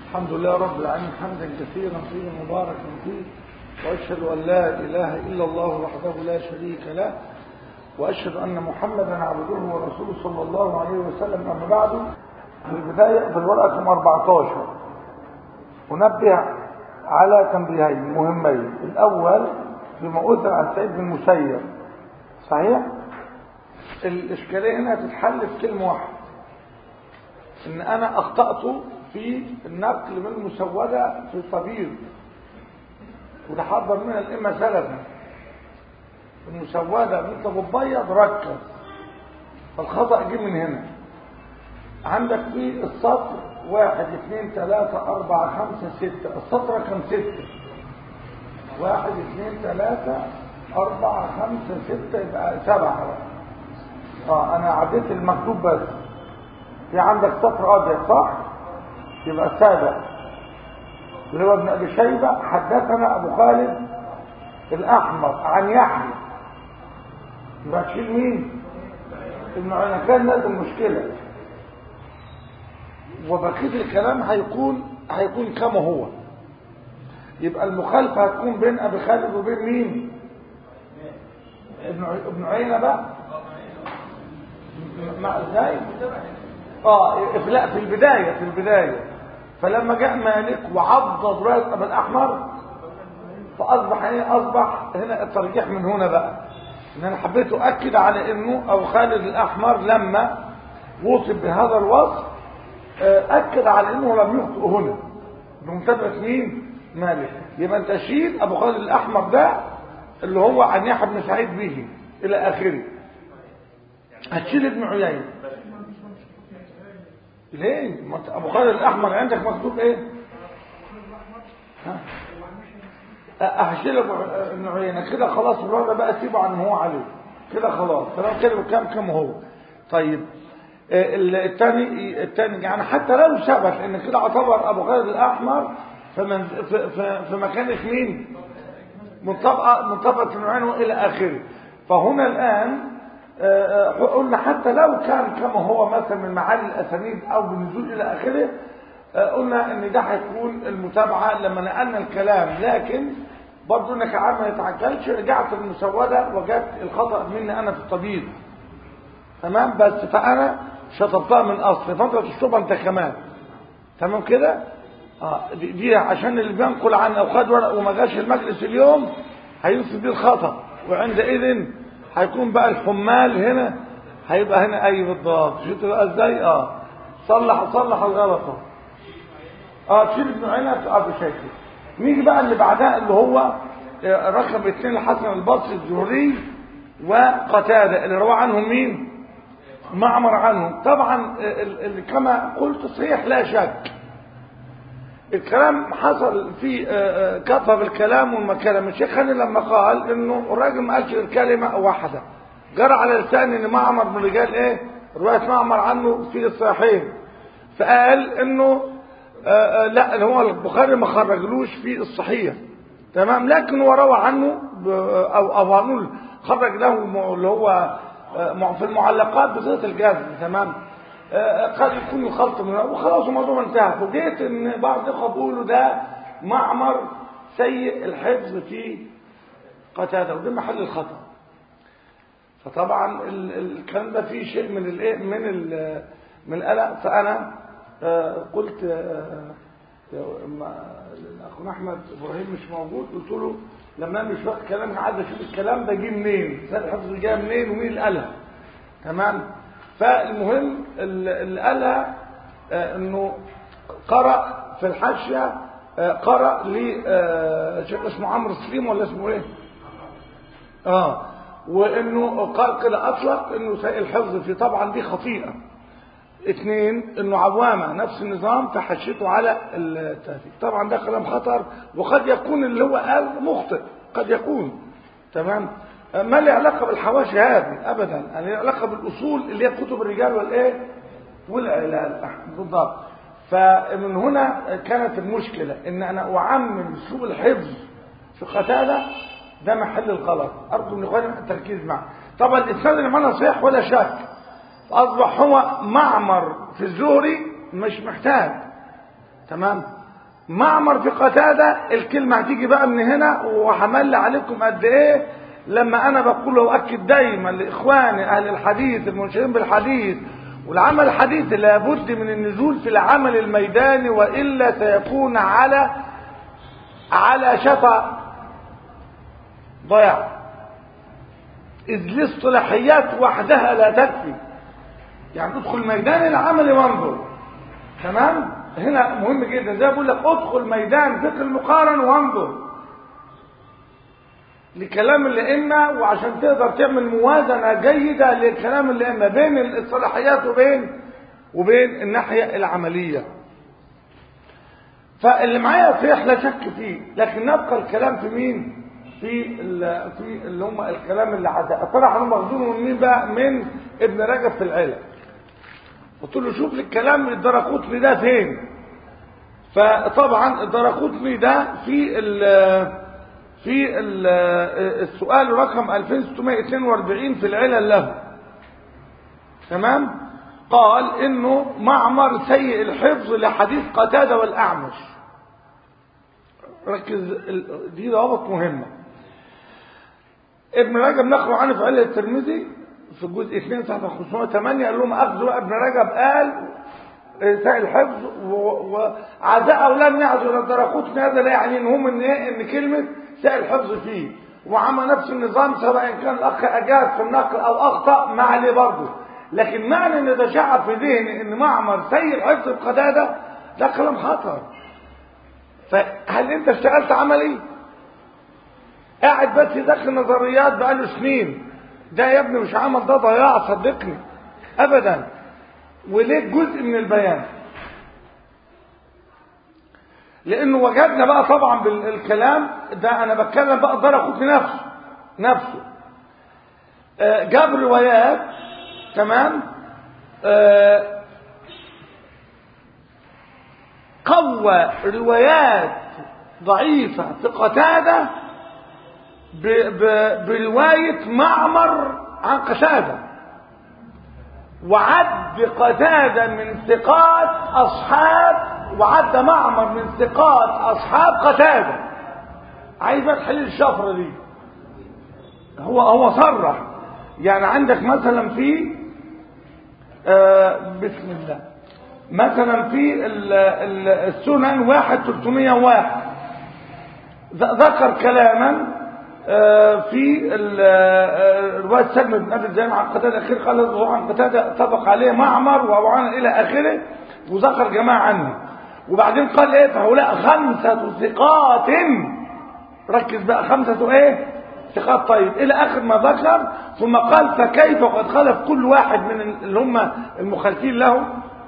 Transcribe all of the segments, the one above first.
الحمد لله رب العالمين حمدا كثيرا طيبا مباركا فيه واشهد ان لا اله الا الله وحده لا شريك له واشهد ان محمدا عبده ورسوله صلى الله عليه وسلم اما بعد في البدايه في الورقه رقم 14 انبه على تنبيهين مهمين الاول فيما اثر عن سعيد بن المسيب صحيح الاشكاليه هنا تتحل في كلمه واحده ان انا اخطات في النقل من المسودة في الطبيب وده حضر منها الإمة سلفا المسودة انت بتبيض ركز فالخطأ جه من هنا عندك في السطر واحد اثنين ثلاثة أربعة خمسة ستة السطر رقم ستة واحد اثنين ثلاثة أربعة خمسة ستة يبقى سبعة اه أنا عديت المكتوب بس في عندك سطر أبيض صح؟ يبقى السابع اللي هو ابن ابي شيبه حدثنا ابو خالد الاحمر عن يحيى يبقى تشيل مين ابن عيينه كان نازل مشكله وبقيه الكلام هيكون هيكون كما هو يبقى المخالفه هتكون بين ابي خالد وبين مين ابن ابن عيينه بقى مع ازاي اه لا في البدايه في البدايه فلما جاء مالك وعضد راس ابو الاحمر فاصبح ايه اصبح هنا الترجيح من هنا بقى ان انا حبيت اؤكد على انه ابو خالد الاحمر لما وصف بهذا الوصف اكد على انه لم يخطئ هنا بمتابعه مين مالك يبقى انت شيل ابو خالد الاحمر ده اللي هو عن يحيى بن سعيد به الى اخره هتشيل ابن عيينه ليه ابو خالد الاحمر عندك مكتوب ايه هشيل ابن عيينه كده خلاص الوضع بقى سيبه عن هو عليه كده خلاص كلام كده كام كام هو طيب الثاني الثاني يعني حتى لو ثبت ان كده اعتبر ابو خالد الاحمر في, في, في, في مكانه مين منطبقه منطبقه ابن عيينه الى اخره فهنا الان قلنا حتى لو كان كما هو مثلا من معالي الاسانيد او بالنزول الى اخره قلنا ان ده هيكون المتابعه لما نقلنا الكلام لكن برضه انك عام ما يتعجلش رجعت المسوده وجدت الخطا مني انا في الطبيب تمام بس فانا شطبتها من اصل فتره الشطوبه انت كمان تمام كده اه دي, دي عشان اللي بينقل عن او خد ورق وما جاش المجلس اليوم هينصب بيه الخطا وعندئذ هيكون بقى الحمال هنا هيبقى هنا اي بالضبط شفت بقى ازاي اه صلح صلح الغلطه اه تشيل ابن عينه في ابو شيخ نيجي بقى اللي بعدها اللي هو رقم اثنين الحسن البصري الزهري وقتاده اللي روى عنهم مين معمر عنهم طبعا اللي كما قلت صحيح لا شك الكلام حصل في كثر بالكلام والمكلم الشيخ خالد لما قال انه الراجل ما قالش الكلمه واحده جرى على لسان ان معمر من رجال ايه روايه معمر عنه في الصحيحين فقال انه آآ آآ لا هو البخاري ما خرجلوش في الصحيح تمام لكن هو روى عنه او او هنقول خرج له اللي هو في المعلقات بصيغه الجزم تمام قد يكون الخلط من وخلاص الموضوع انتهى فوجئت ان بعض الاخوه بيقولوا ده معمر سيء الحفظ في قتاده وده محل الخطا فطبعا الكلام ده فيه شيء من الايه من ال من القلق فانا قلت اخونا احمد ابراهيم مش موجود قلت له لما انا مش واخد كلام عايز اشوف الكلام ده جه منين سنه الحفظ جه منين ومين اللي قالها تمام فالمهم اللي قالها انه قرأ في الحاشية قرأ لشيخ اسمه عمرو سليم ولا اسمه ايه اه وانه قال كده اطلق انه سيء الحفظ في طبعا دي خطيئة اثنين انه عوامة نفس النظام في حاشيته على التهذيب طبعا ده كلام خطر وقد يكون اللي هو قال مخطئ قد يكون تمام ما له علاقه بالحواشي هذه ابدا له علاقه بالاصول اللي هي كتب الرجال والايه والعلال بالضبط فمن هنا كانت المشكله ان انا اعمم سوء الحفظ في قتاده ده محل الغلط ارجو من اخواني التركيز معه طبعا الاسناد اللي معنا صحيح ولا شك اصبح هو معمر في الزهري مش محتاج تمام معمر في قتادة الكلمة هتيجي بقى من هنا وهمل عليكم قد ايه لما انا بقول واؤكد دايما لاخواني اهل الحديث المنشئين بالحديث والعمل الحديث لابد من النزول في العمل الميداني والا سيكون على على شفا ضياع اذ الاصطلاحيات وحدها لا تكفي يعني تدخل ميدان العمل وانظر تمام هنا مهم جدا زي بقول لك ادخل ميدان فقه المقارن وانظر لكلام الائمه وعشان تقدر تعمل موازنه جيده لكلام الائمه بين الصلاحيات وبين وبين الناحيه العمليه فاللي معايا صحيح لا شك فيه لكن نبقى الكلام في مين في في اللي هم الكلام اللي عدا طلع هم مخزون من مين بقى من ابن رجب في العلم قلت له شوف لي الكلام الدرقوطني ده فين فطبعا الدرقوطني ده في ال في ال السؤال رقم 2642 في العلل له تمام قال انه معمر سيء الحفظ لحديث قتاده والاعمش ركز دي ضوابط مهمه ابن رجب نقله عنه في علة الترمذي في الجزء 2 صفحه 508 قال لهم اخذوا ابن رجب قال سائل الحفظ وعزاء ولم يعزوا الدرقوطني هذا لا يعني ان هم ان ايه ان كلمه سائل الحفظ فيه وعمل نفس النظام سواء كان الاخ اجاد في النقل او اخطا ما عليه برضه لكن معنى ان تشعب في ذهني ان معمر سيء الحفظ بقتاده ده كلام خطر فهل انت اشتغلت عملي قاعد بس يدخل نظريات بقاله سنين ده يا ابني مش عمل ده ضياع صدقني ابدا وليه جزء من البيان لانه وجدنا بقى طبعا بالكلام ده انا بتكلم بقى درقوت نفسه نفسه آه جاب روايات تمام آه قوى روايات ضعيفة في قتادة برواية معمر عن قتادة وعد قتادة من ثقات أصحاب وعد معمر من ثقات أصحاب قتادة عايز تحل الشفرة دي هو هو صرح يعني عندك مثلا في آه بسم الله مثلا في السنن واحد 301 ذكر كلاما في رواية سلم بن أبي الزين عن قتادة الأخير قال عن قتادة طبق عليه معمر وأبو إلى آخره وذكر جماعة عنه وبعدين قال إيه فهؤلاء خمسة ثقات ركز بقى خمسة إيه ثقات طيب إلى آخر ما ذكر ثم قال فكيف قد خلف كل واحد من اللي هم المخالفين له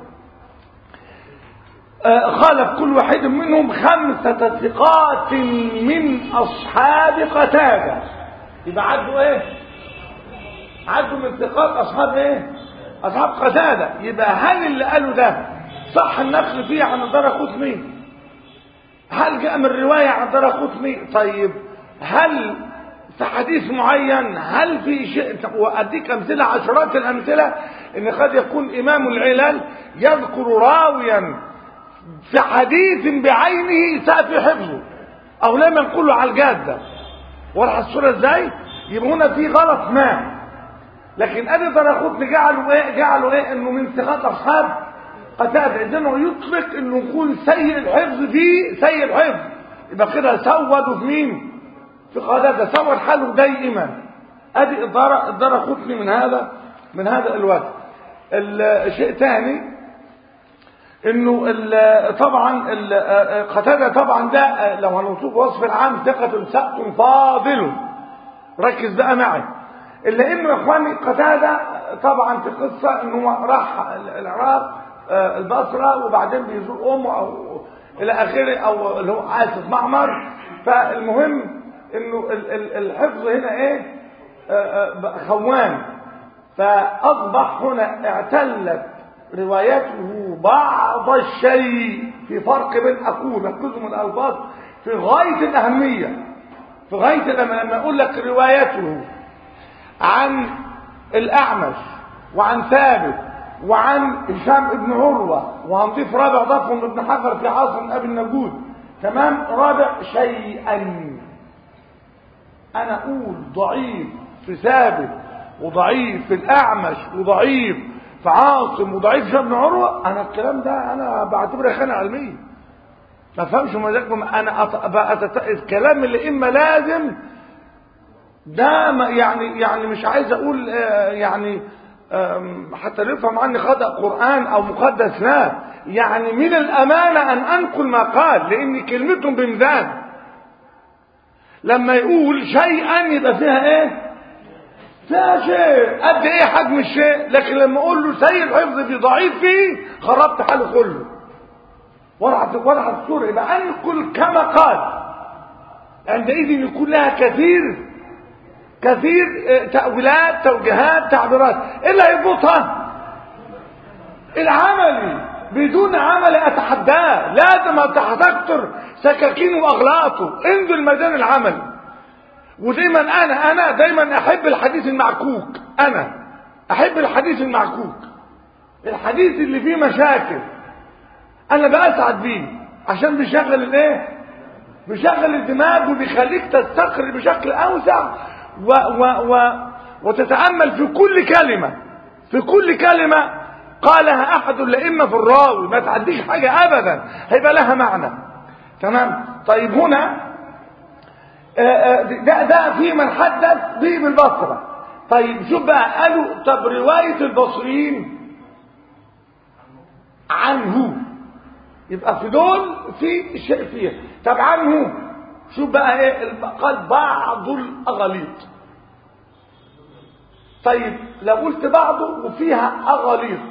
خالف كل واحد منهم خمسة ثقات من أصحاب قتادة يبقى عدوا ايه عدوا من ثقات أصحاب ايه أصحاب قتادة يبقى هل اللي قالوا ده صح النقل فيه عن الدرقطني هل جاء من رواية عن الدرقطني طيب هل في حديث معين هل في شيء وأديك أمثلة عشرات الأمثلة إن قد يكون إمام العلل يذكر راويا في حديث بعينه سافي حفظه او لم ينقله على الجاده واضح الصوره ازاي يبقى هنا في غلط ما لكن ادي درخوتني جعلوا ايه جعلوا ايه انه من ثقات اصحاب قتاده اذا هو يطلق انه يكون سيء الحفظ فيه سيء الحفظ يبقى كده سودوا في مين في قتاده سود حاله دائما ادي الدرخوتني من هذا من هذا الوجه الشيء ثاني انه ال طبعا ال قتاده طبعا ده لو هنوصف وصف العام ثقة سقط فاضل ركز بقى معي الا انه يا اخواني قتاده طبعا في قصه انه راح العراق البصره وبعدين بيزور امه او الى اخره او اللي هو اسف معمر فالمهم انه الحفظ هنا ايه خوان فاصبح هنا اعتلت روايته بعض الشيء في فرق بين اقول ركزوا من الالفاظ في غايه الاهميه في غايه لما لما اقول لك روايته عن الاعمش وعن ثابت وعن هشام بن عروة وهنضيف رابع ضفهم ابن حجر في عاصم أبي النجود تمام رابع شيئا أنا أقول ضعيف في ثابت وضعيف في الأعمش وضعيف في عاصم وضعيف في ابن عروة أنا الكلام ده أنا بعتبره خانة علمية ما فهمش مزاجكم أنا أت... أت... الكلام اللي إما لازم ده ما يعني يعني مش عايز أقول آه يعني حتى نفهم عني خطأ قرآن أو مقدس لا يعني من الأمانة أن أنقل ما قال لأن كلمتهم بميزان لما يقول شيئا يبقى فيها ايه فيها شيء قد ايه حجم الشيء لكن لما اقول له سيء الحفظ في ضعيف فيه خربت حاله كله ورعت ورعت الصورة يبقى انقل كما قال عندئذ يكون لها كثير كثير تأويلات توجيهات تعبيرات ايه اللي هيضبطها العملي بدون عمل اتحداه لازم تكتر سكاكين واغلاطه انزل ميدان العمل ودايما انا انا دايما احب الحديث المعكوك انا احب الحديث المعكوك الحديث اللي فيه مشاكل انا باسعد بيه عشان بيشغل الايه بيشغل الدماغ وبيخليك تستقر بشكل اوسع و و و وتتامل في كل كلمه في كل كلمه قالها احد الائمه في الراوي ما تعديش حاجه ابدا هيبقى لها معنى تمام طيب هنا ده ده في من حدث به بالبصره طيب شوف بقى قالوا طب روايه البصريين عنه يبقى في دول في شيء فيها طب عنه شوف بقى ايه قال بعض الاغاليط طيب لو قلت بعضه وفيها اغاليط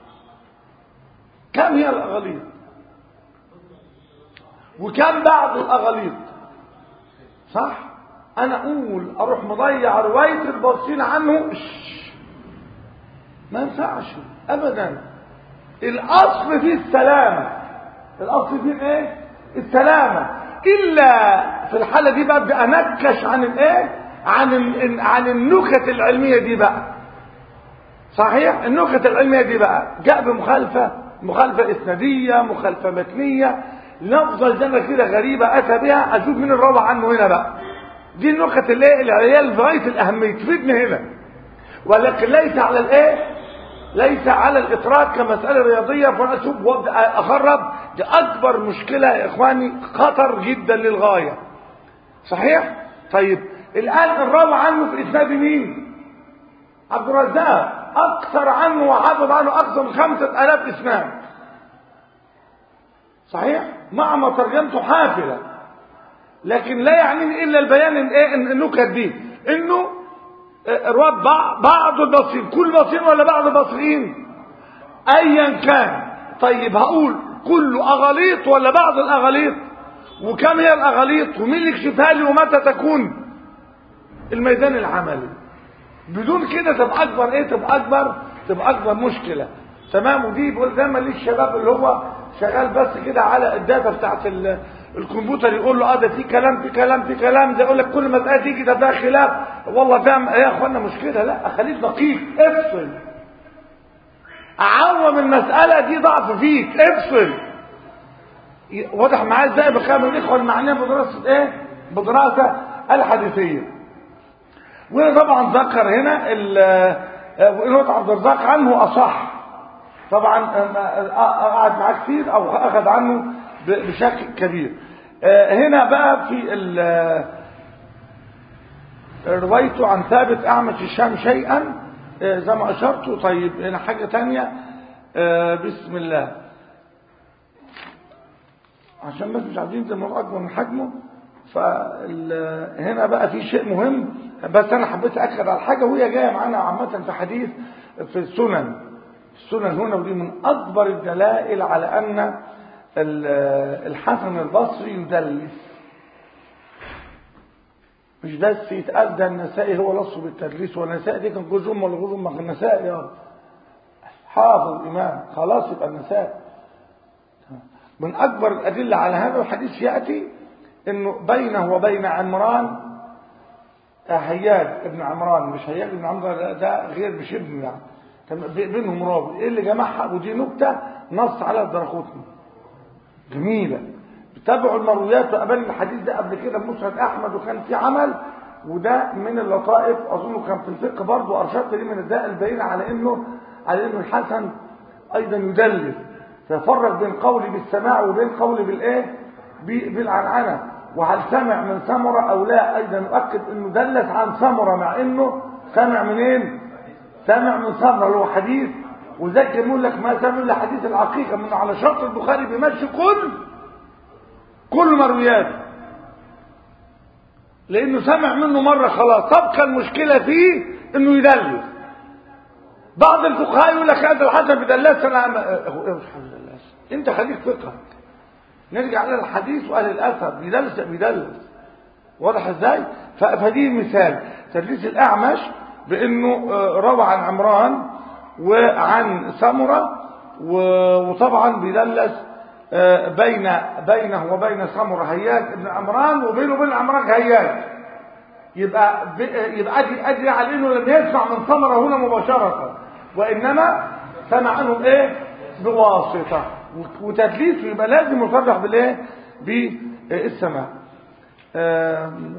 كم هي الاغاليط وكم بعض الاغاليط صح انا اقول اروح مضيع روايه الباصين عنه ما ينفعش ابدا الاصل فيه السلامه الاصل فيه ايه السلامه الا في الحاله دي بقى ابدا انكش عن الايه عن ال... عن النكت العلميه دي بقى صحيح النكت العلميه دي بقى جاء بمخالفه مخالفه اسناديه مخالفه متنيه لفظه جنة كده غريبه اتى بها اشوف مين الروى عنه هنا بقى دي النكت اللي العيال في غايه الاهميه تفيدني هنا ولكن ليس على الايه ليس على الإطراق كمسألة رياضية فأنا أشوف وأبدأ أخرب دي أكبر مشكلة يا إخواني خطر جدا للغاية صحيح؟ طيب الآن الراوي عنه في إسناد مين؟ عبد الرزاق أكثر عنه وحافظ عنه أكثر من خمسة آلاف إسناد صحيح؟ مع ما ترجمته حافلة لكن لا يعنيني إلا البيان الإيه النكت دي إنه رواد بعض البصريين كل بصير ولا بعض البصريين ايا كان طيب هقول كله اغاليط ولا بعض الاغاليط وكم هي الاغاليط ومين اللي يكشفها لي ومتى تكون الميدان العملي بدون كده تبقى اكبر ايه تبقى اكبر تبقى اكبر مشكله تمام ودي بقول دايما للشباب اللي هو شغال بس كده على الداتا بتاعت الكمبيوتر يقول له اه ده في كلام في كلام في كلام ده يقول لك كل مساله تيجي ده فيها خلاف والله فاهم يا اخوانا مشكله لا خليك دقيق افصل اعوم المساله دي ضعف فيك افصل واضح معايا ازاي بكامل الاخوه المعنيه بدراسه ايه بدراسه الحديثيه وهنا طبعا ذكر هنا ال عبد الرزاق عنه اصح طبعا قعد معاه كتير او اخذ عنه بشكل كبير هنا بقى في روايته عن ثابت اعمش الشام شيئا زي ما اشرت طيب هنا حاجة تانية بسم الله عشان بس مش عايزين زي ما اكبر من حجمه فهنا بقى في شيء مهم بس انا حبيت اكد على حاجه وهي جايه معانا عامه في حديث في السنن السنن هنا ودي من اكبر الدلائل على ان الحسن البصري يدلس مش بس يتقال ده النسائي هو لصه بالتدليس والنسائي دي كان جوز امه ولا جوز امك النسائي يا حافظ امام خلاص يبقى النسائي من اكبر الادله على هذا الحديث ياتي انه بينه وبين عمران هياج ابن عمران مش هياج ابن عمران ده غير مش ابنه يعني تم- بي- بينهم رابط ايه اللي جمعها ودي نكته نص عليها الدرقوطني جميله تابعوا المرويات وقابل الحديث ده قبل كده بمسند احمد وكان في عمل وده من اللطائف اظنه كان في الفقه برضه ارشدت ليه من الداء البين على انه على انه الحسن ايضا يدلس فيفرق بين قولي بالسماع وبين قولي بالايه ب- بالعنعنه وهل سمع من سمره او لا ايضا يؤكد انه دلس عن سمره مع انه سمع منين سمع من سمره اللي هو حديث وذاك يقول لك ما سمع الا حديث العقيقه منه على شرط البخاري بيمشي كل كل مروياته لانه سمع منه مره خلاص تبقى المشكله فيه انه يدلس بعض الفقهاء يقول لك هذا الحسن بدلس انا أما- هو ايه مش حسن بدلس انت خليك فقه نرجع الى الحديث واهل الاثر بيدلس بيدلس واضح ازاي ف- فدي مثال تدليس الاعمش بانه آه، روى عن عمران وعن سمره و- وطبعا بيدلس آه، بين بينه وبين سمره هياج ابن عمران وبينه وبين عمران هياج يبقى ب- يبقى ادي ادري على انه لم يسمع من ثمره هنا مباشره وانما سمع عنه ايه بواسطه وتدليسه يبقى لازم يصرح بالايه بالسماع آم،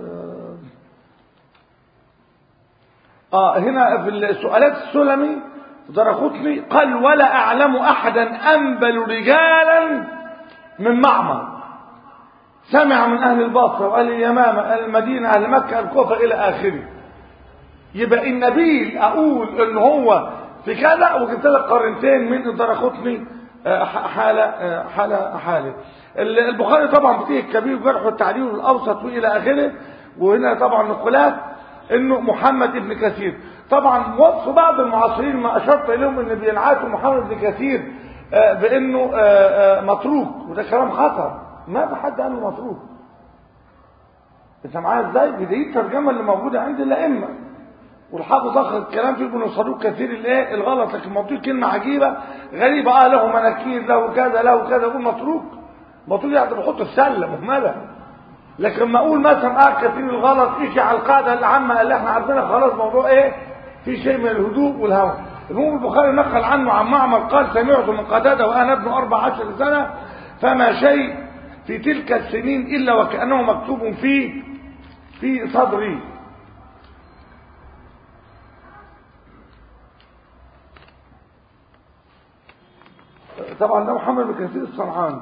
اه هنا في السؤالات السلمي درخوتني قال ولا اعلم احدا انبل رجالا من معمر سمع من أهل البصرة وأهل اليمامة أهل المدينة أهل مكة الكوفة إلى آخره يبقى النبيل أقول إن هو في كذا وجبت لك قرنتين من الدرخوتني آه، ح- حالة آه، حالة حالة ال- البخاري طبعا فيه الكبير والجرح والتعديل والأوسط وإلى آخره وهنا طبعا نقولات إنه محمد ابن كثير طبعا وصف بعض المعاصرين ما أشرت إليهم إن بينعاتوا محمد بن كثير آه، بإنه آه، آه، متروك وده كلام خطر ما في حد قال له متروك انت معايا ازاي دي الترجمه اللي موجوده عند الائمه والحافظ اخذ الكلام في ابن صدوق كثير الايه الغلط لكن موضوع كلمه عجيبه غريبه اه له مناكير له كذا له كذا يقول متروك متروك يعني بيحطه في سله مهمله لكن لما اقول مثلا اه كثير الغلط ايش على القاعده العامه اللي احنا عارفينها خلاص موضوع ايه في شيء من الهدوء والهوى المهم البخاري نقل عنه عن معمر قال سمعت من قتاده وانا ابن اربع عشر سنه فما شيء في تلك السنين الا وكانه مكتوب في في صدري طبعا ده محمد بن كثير الصنعاني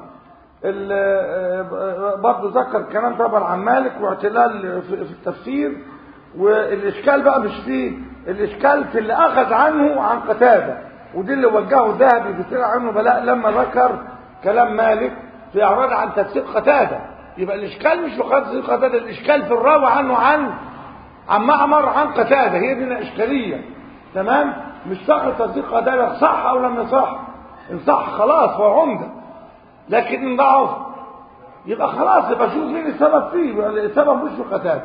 ال- برضه ذكر كلام طبعا عن مالك واعتلال في في التفسير والاشكال بقى مش فيه الاشكال في اللي اخذ عنه عن قتاده ودي اللي وجهه الذهبي كتير عنه بلاء لما ذكر كلام مالك في اعراض عن تفسير قتاده يبقى الاشكال مش في تفسير قتاده الاشكال في الراوي عنه عن عن معمر عن قتاده هي دي الاشكاليه تمام مش فقط تفسير قتاده صح او لم يصح ان صح خلاص هو عمده لكن ان ضعف يبقى خلاص يبقى شوف مين السبب فيه يبقى السبب مش في قتاده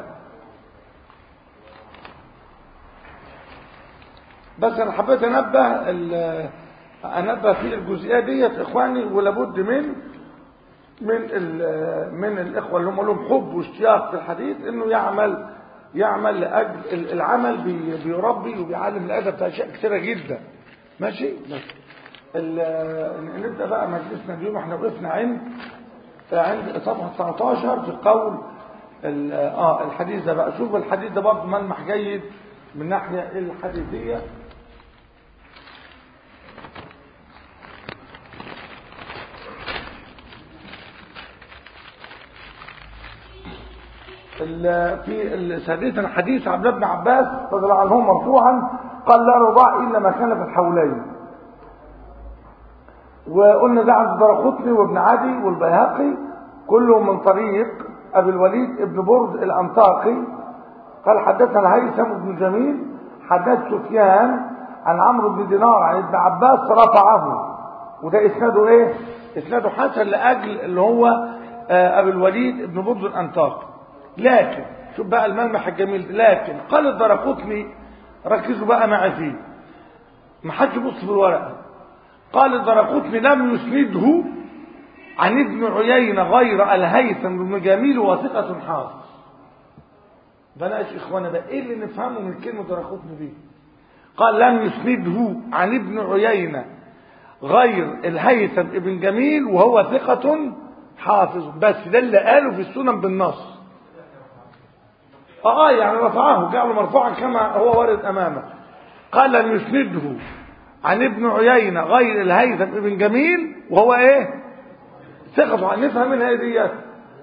بس انا حبيت انبه ال- انبه في الجزئيه ديت اخواني ولابد من من ال- من الاخوه اللي هم لهم حب واشتياق في الحديث انه يعمل يعمل لاجل ال- العمل بي- بيربي وبيعلم الادب في اشياء كثيره جدا ماشي بس ال- نبدا بقى مجلسنا اليوم احنا وقفنا عند عند صفحه 19 في قول ال- اه الحديث ده بقى شوف الحديث ده برضه ملمح جيد من ناحيه الحديثيه ال- في الحديث الحديث عبد الله بن عباس رضي الله عنه مرفوعا قال لا رضاع الا ما كان في الحولين وقلنا ده عند درقطني وابن عدي والبيهقي كلهم من طريق ابي الوليد ابن برد الانطاقي قال حدثنا الهيثم بن جميل حدث سفيان عن عمرو بن دينار عن ابن عباس رفعه وده اسناده ايه اسناده حسن لاجل اللي هو آه، ابي الوليد ابن برد الانطاقي لكن شوف بقى الملمح الجميل ده، لكن قال الدرقطني ركزوا بقى معي فيه ما حدش يبص في الورقه قال الدرقطني لم يسنده عن ابن عيينة غير الهيثم بن جميل وثقة حافظ بلاش اخوانا بقى ايه اللي نفهمه من كلمة درقطني دي قال لم يسنده عن ابن عيينة غير الهيثم ابن جميل وهو ثقة حافظ بس ده اللي قاله في السنن بالنص اه يعني رفعه جعله مرفوعا كما هو وارد امامه قال لم يسنده عن ابن عيينة غير الهيثم ابن جميل وهو ايه ثقة نفهم منها ايه ديت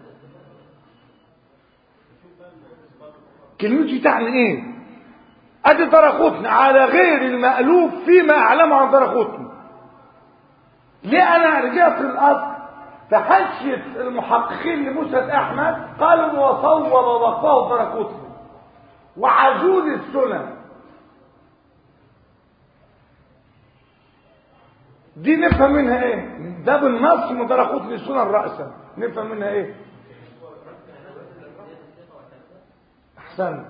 كلمتي تعني ايه ادي درخوتن على غير المألوف فيما اعلمه عن درخوتن ليه انا رجعت الاصل فحشية المحققين لمسند احمد قالوا وصوب وضبطه درخوتن وعزول السنن دي نفهم منها ايه ده بالنص من درخوتن السنن رأسا نفهم منها ايه احسنت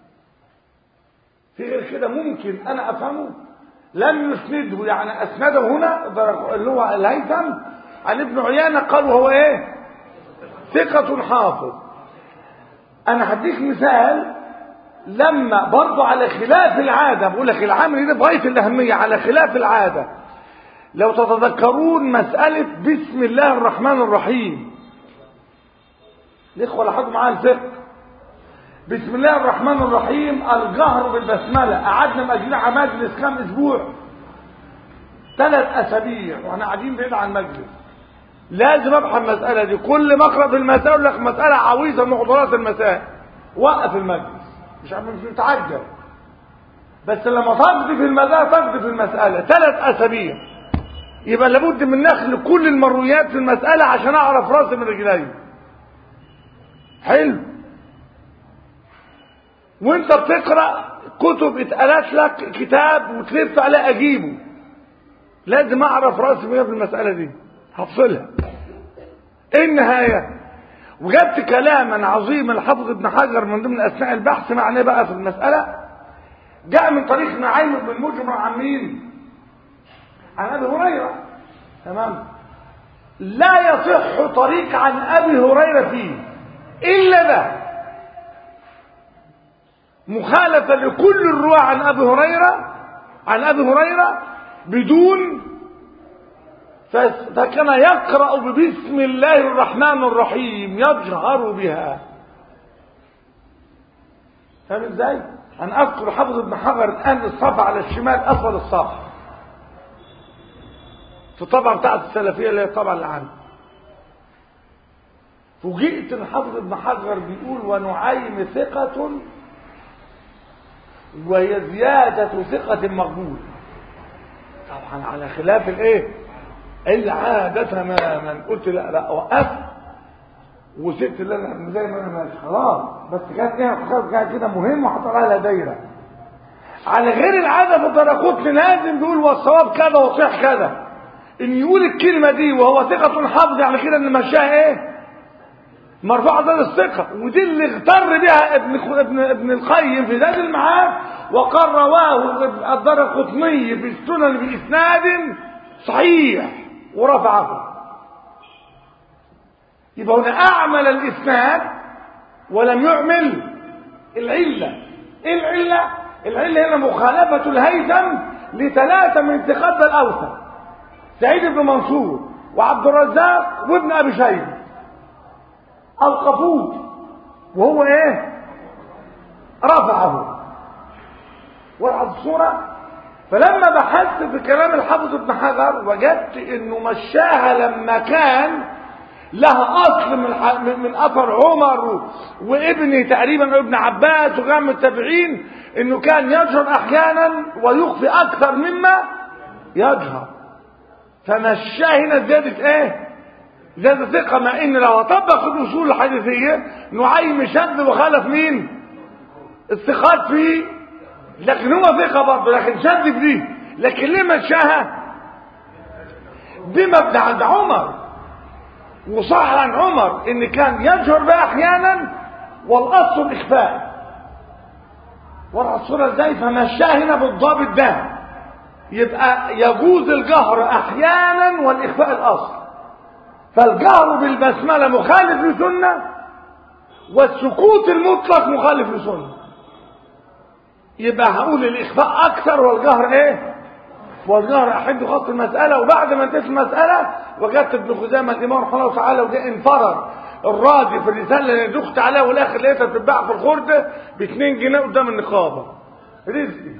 في غير كده ممكن انا افهمه لم يسنده يعني اسنده هنا اللي هو الهيثم عن ابن عيانة قال وهو ايه ثقة حافظ انا هديك مثال لما برضو على خلاف العادة بقول لك العمل ده بغاية الاهمية على خلاف العادة لو تتذكرون مسألة بسم الله الرحمن الرحيم الاخوة لاحظوا معايا الفقه بسم الله الرحمن الرحيم الجهر بالبسملة قعدنا مجمع مجلس كام اسبوع ثلاث اسابيع واحنا قاعدين بعيد عن المجلس لازم ابحث المسألة دي كل ما اقرا في المسألة يقول لك مسألة عويصة من محاضرات المسائل وقف المجلس مش مش متعجل بس لما تقضي في المسألة تقضي في المسألة ثلاث اسابيع يبقى لابد من نخل كل المرويات في المسألة عشان اعرف راسي من رجلي حلو وانت بتقرا كتب اتقالت لك كتاب وتلف عليه اجيبه لازم اعرف راسي فيها في المساله دي هفصلها ايه النهايه وجدت كلاما عظيما الحافظ ابن حجر من ضمن اثناء البحث معناه بقى في المساله جاء من طريق نعيم بن مجمع عن مين عن ابي هريره تمام لا يصح طريق عن ابي هريره فيه الا ده مخالفة لكل الرواة عن أبي هريرة عن أبي هريرة بدون فكان يقرأ ببسم الله الرحمن الرحيم يجهر بها فاهم ازاي؟ أنا أذكر حافظ ابن حجر الآن الصفحة على الشمال أسفل الصفحة في الطبعة بتاعت السلفية اللي هي الطبعة اللي عندي فوجئت ان حافظ ابن حجر بيقول ونعيم ثقة وهي زيادة ثقة مقبول طبعا على خلاف الايه العادة تماما قلت لا لا وقفت وسبت اللي انا زي ما انا ماشي خلاص بس كانت ايه خلاص كانت كده مهم وحط لها دايره على غير العاده في الدرقوت لازم بيقول والصواب كذا وصح كذا ان يقول الكلمه دي وهو ثقه حافظ يعني كده ان مشاها ايه مرفوعة ذات الثقة ودي اللي اغتر بها ابن ابن ابن القيم في زاد المعاد وقال رواه الدار القطني في السنن بإسناد صحيح ورفعه يبقى هنا أعمل الإسناد ولم يعمل العلة إيه العلة؟ العلة هنا مخالفة الهيثم لثلاثة من ثقات الأوثق سعيد بن منصور وعبد الرزاق وابن أبي شيبة أوقفوه وهو ايه رفعه وضعت الصورة فلما بحثت في كلام الحافظ ابن حجر وجدت انه مشاها لما كان لها اصل من من اثر عمر وابن تقريبا ابن عباس وغير من التابعين انه كان يجهر احيانا ويخفي اكثر مما يجهر فمشاه هنا زياده ايه زاد ثقة مع ان لو طبق الاصول الحديثية نعيم شد وخالف مين الثقات فيه لكن هو ثقة برضه لكن شد في دي لكن ليه مشاها بمبدا عند عمر وصح عن عمر ان كان يجهر بها احيانا والاصل الاخفاء ورا الصورة ازاي فمشاه هنا بالضابط ده يبقى يجوز الجهر احيانا والاخفاء الاصل فالجهر بالبسملة مخالف لسنة والسكوت المطلق مخالف لسنة يبقى هقول الاخفاء اكثر والجهر ايه والجهر احد خط المساله وبعد ما انتهت المساله وجدت ابن خزامه الامام رحمه الله تعالى وجاء انفرد الراضي في الرساله اللي دخت عليها والاخر لقيتها بتتباع في الخرده ب 2 جنيه قدام النقابه رزقي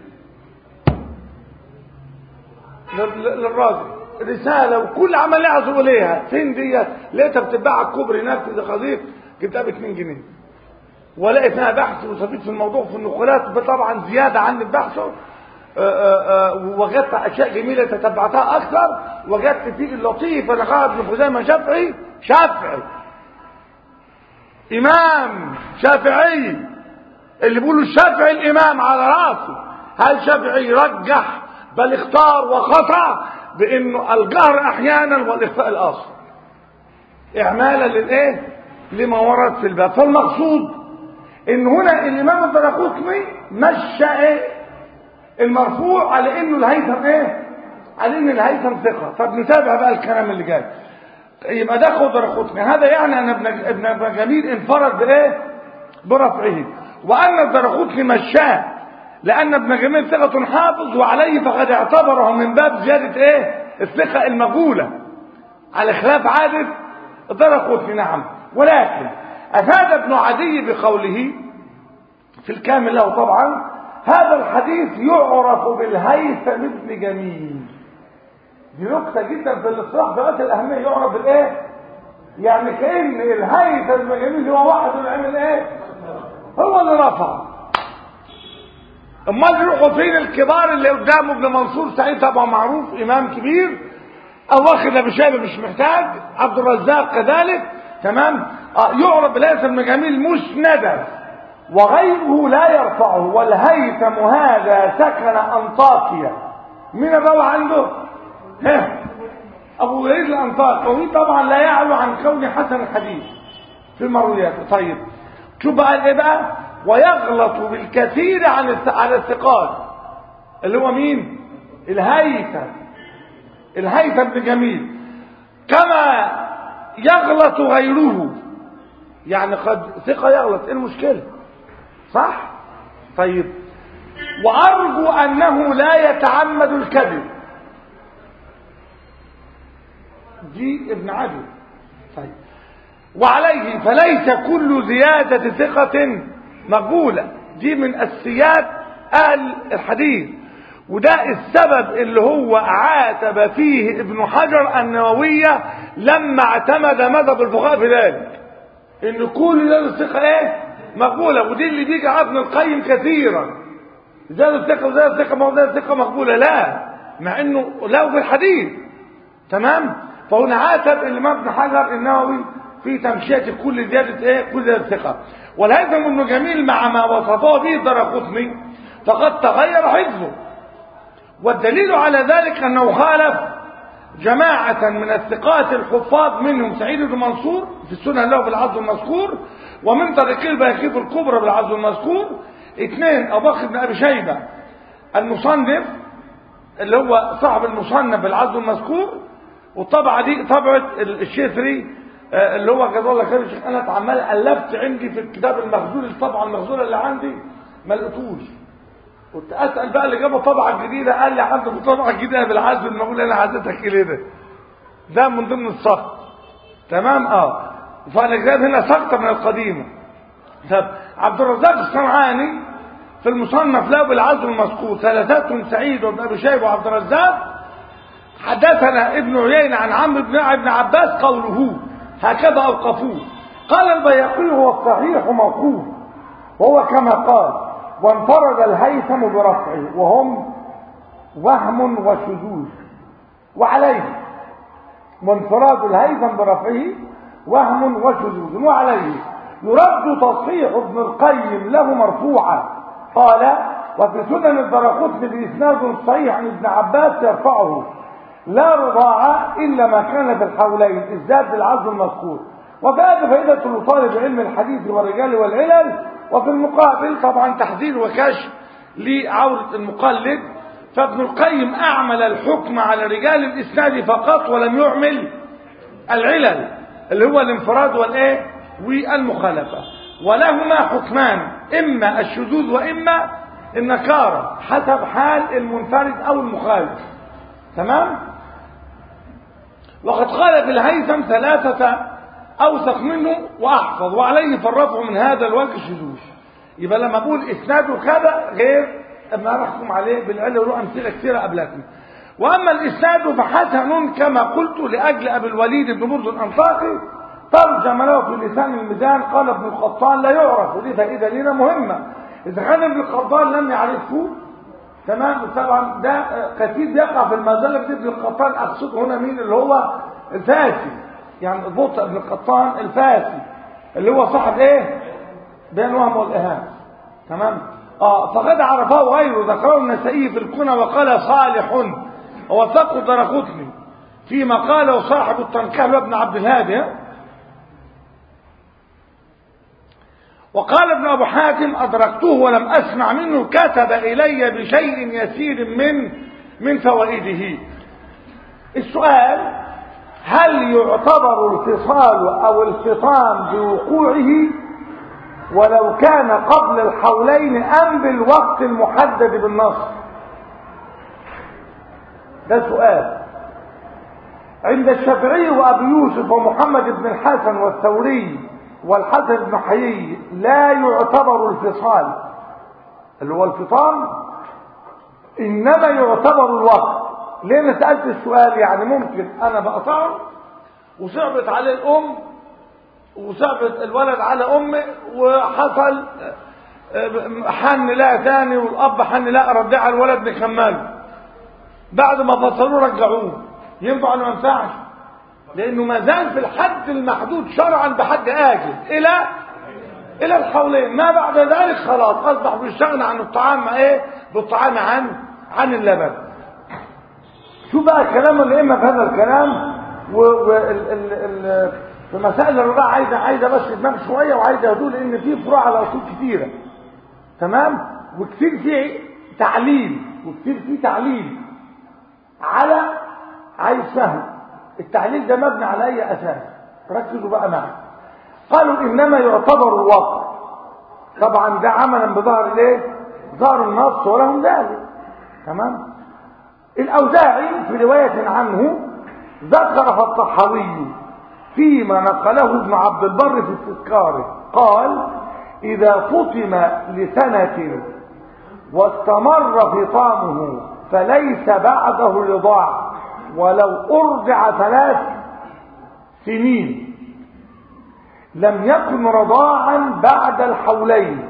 للراجل رسالة وكل عمل يعزو إليها فين ديت لقيتها بتتباع على الكوبري هناك في قضية جبتها ب 2 جنيه ولقيت فيها بحث وصفيت في الموضوع في النقولات طبعا زيادة عن البحث وجدت أشياء جميلة تتبعتها أكثر وجدت فيه اللطيف اللي قال ابن خزيمة شافعي شافعي إمام شافعي اللي بيقولوا الشافعي الإمام على راسه هل شافعي رجح بل اختار وخطأ بانه الجهر احيانا والاخفاء الاصل اعمالا للايه لما ورد في الباب فالمقصود ان هنا الامام الدرقطني مشى ايه المرفوع على انه الهيثم ايه على ان الهيثم ثقه طب نتابع بقى الكلام اللي جاي يبقى ده خد درقطني هذا يعني ان ابن ابن ابن جميل انفرد بايه برفعه وان الدرقطني مشاه لأن ابن جميل ثقة حافظ وعليه فقد اعتبره من باب زيادة ايه الثقة المجهولة على خلاف عادة درقطني نعم ولكن أفاد ابن عدي بقوله في الكامل له طبعا هذا الحديث يعرف بالهيثم ابن جميل دي نقطة جدا في الاصطلاح بغاية الأهمية يعرف بالايه يعني كأن الهيثم ابن جميل هو واحد اللي عمل ايه هو اللي رفع امال يروحوا فين الكبار اللي قدامه ابن منصور سعيد طبعا معروف امام كبير او واخد ابو شيبه مش محتاج عبد الرزاق كذلك تمام آه يعرف بالهيثم بن جميل مسندا وغيره لا يرفعه والهيثم هذا سكن انطاكيا مين الروى عنده ها ابو وليد الانطاكي ومين طبعا لا يعلو عن كون حسن الحديث في المرويات طيب شوف بقى ايه بقى ويغلط بالكثير عن على الثقات اللي هو مين الهيثم الهيثم بن جميل كما يغلط غيره يعني قد ثقة يغلط ايه المشكلة صح طيب وارجو انه لا يتعمد الكذب دي ابن عدل طيب وعليه فليس كل زيادة ثقة مقبولة دي من أساسيات أهل الحديث وده السبب اللي هو عاتب فيه ابن حجر النووية لما اعتمد مذهب الفقهاء في ذلك ان كل ده الثقة ايه مقبولة ودي اللي بيجي على ابن القيم كثيرا زاد الثقة وزاد الثقة ما هو زاد الثقة مقبولة لا مع انه له في الحديث تمام فهنا عاتب الامام ابن حجر النووي في تمشية كل زيادة ايه كل زيادة ثقة والهيثم ابن جميل مع ما وصفه به الدرقطني فقد تغير حفظه والدليل على ذلك انه خالف جماعة من الثقات الحفاظ منهم سعيد بن منصور في السنة له بالعزو المذكور ومن طريق البيهقي في الكبرى بالعزو المذكور اثنين ابو بكر بن ابي شيبة المصنف اللي هو صاحب المصنف بالعزو المذكور والطبعة دي طبعة الشيثري اللي هو جزاه الله خير الشيخ انا عمال الفت عندي في الكتاب المخزون الطبعه المخزونه اللي عندي ما لقيتوش كنت اسال بقى اللي جابوا طبعه جديده قال لي عندكم طبعه جديده بالعزم المقول انا عزتك ليه ده ده من ضمن السقط تمام اه فانا جايب هنا سقطه من القديمه طب عبد الرزاق الصنعاني في المصنف له بالعزم المذكور ثلاثات سعيد وابن ابي شيبه وعبد الرزاق حدثنا ابن عيينة عن عمرو بن ابن عباس قوله هكذا أوقفوه قال البياقي هو الصحيح موقوف وهو كما قال وانفرد الهيثم برفعه وهم وهم وشذوذ وعليه وانفراد الهيثم برفعه وهم وشذوذ وعليه يرد تصحيح ابن القيم له مرفوعا قال وفي سنن الدرقطني بإسناد صحيح عن ابن عباس يرفعه لا رضاعة إلا ما كان في الحولين ازداد بالعزم المذكور وفهذا فائدة لطالب علم الحديث والرجال والعلل وفي المقابل طبعا تحذير وكشف لعورة المقلد فابن القيم أعمل الحكم على رجال الإسناد فقط ولم يعمل العلل اللي هو الانفراد والإيه والمخالفة ولهما حكمان إما الشذوذ وإما النكارة حسب حال المنفرد أو المخالف تمام وقد قال في الهيثم ثلاثة أوثق منه وأحفظ وعليه فالرفع من هذا الوجه شذوذ يبقى لما أقول إسناده كذا غير أما أحكم عليه بالعلة له أمثلة كثيرة قبلتني وأما الإسناد فحسن كما قلت لأجل أبي الوليد بن برد الأنطاقي ترجم له في لسان الميزان قال ابن القطان لا يعرف ودي فائدة لنا مهمة إذا كان ابن القطان لم يعرفه تمام طبعا ده كثير بيقع في المزلة دي ابن القطان أقصد هنا مين اللي هو الفاسي يعني بطء ابن القطان الفاسي اللي هو صاحب ايه بين الوهم والإهانة تمام اه فقد عرفه غيره ذكره النسائي في الكنى وقال صالح ووثقه درقطني فيما قاله صاحب التنكال وابن عبد الهادي وقال ابن أبو حاتم أدركته ولم أسمع منه كتب إلي بشيء يسير من من فوائده السؤال هل يعتبر الفصال أو الفطام بوقوعه ولو كان قبل الحولين أم بالوقت المحدد بالنص ده سؤال عند الشافعي وأبي يوسف ومحمد بن الحسن والثوري والحسن بن حيي لا يعتبر الفصال اللي هو الفطام انما يعتبر الوقت ليه انا سالت السؤال يعني ممكن انا بقطعه وصعبت عليه الام وصعبت الولد على امه وحصل حن لا تاني والاب حن لا رجع الولد نكمله بعد ما فصلوه رجعوه ينفع ولا ما ينفعش لانه ما زال في الحد المحدود شرعا بحد اجل الى الى الحولين ما بعد ذلك خلاص اصبح بيستغنى عن الطعام ايه بالطعام عن عن اللبن شو بقى كلام الائمه في هذا الكلام و, و ال ال ال في مسائل الرضاعه عايزه عايزه بس دماغ شويه وعايزه هدوء لان في فروع على اصول كثيره تمام وكثير في تعليل وكثير في تعليل على عايز فهم التعليل ده مبني على اي اساس ركزوا بقى معي قالوا انما يعتبر الوقت طبعا ده عملا بظهر الايه ظهر النص ولهم ذلك تمام الاوزاعي في روايه عنه ذكر الطحاوي فيما نقله ابن عبد البر في استذكاره قال اذا فطم لسنه واستمر فطامه فليس بعده رضاع ولو أرضع ثلاث سنين لم يكن رضاعا بعد الحولين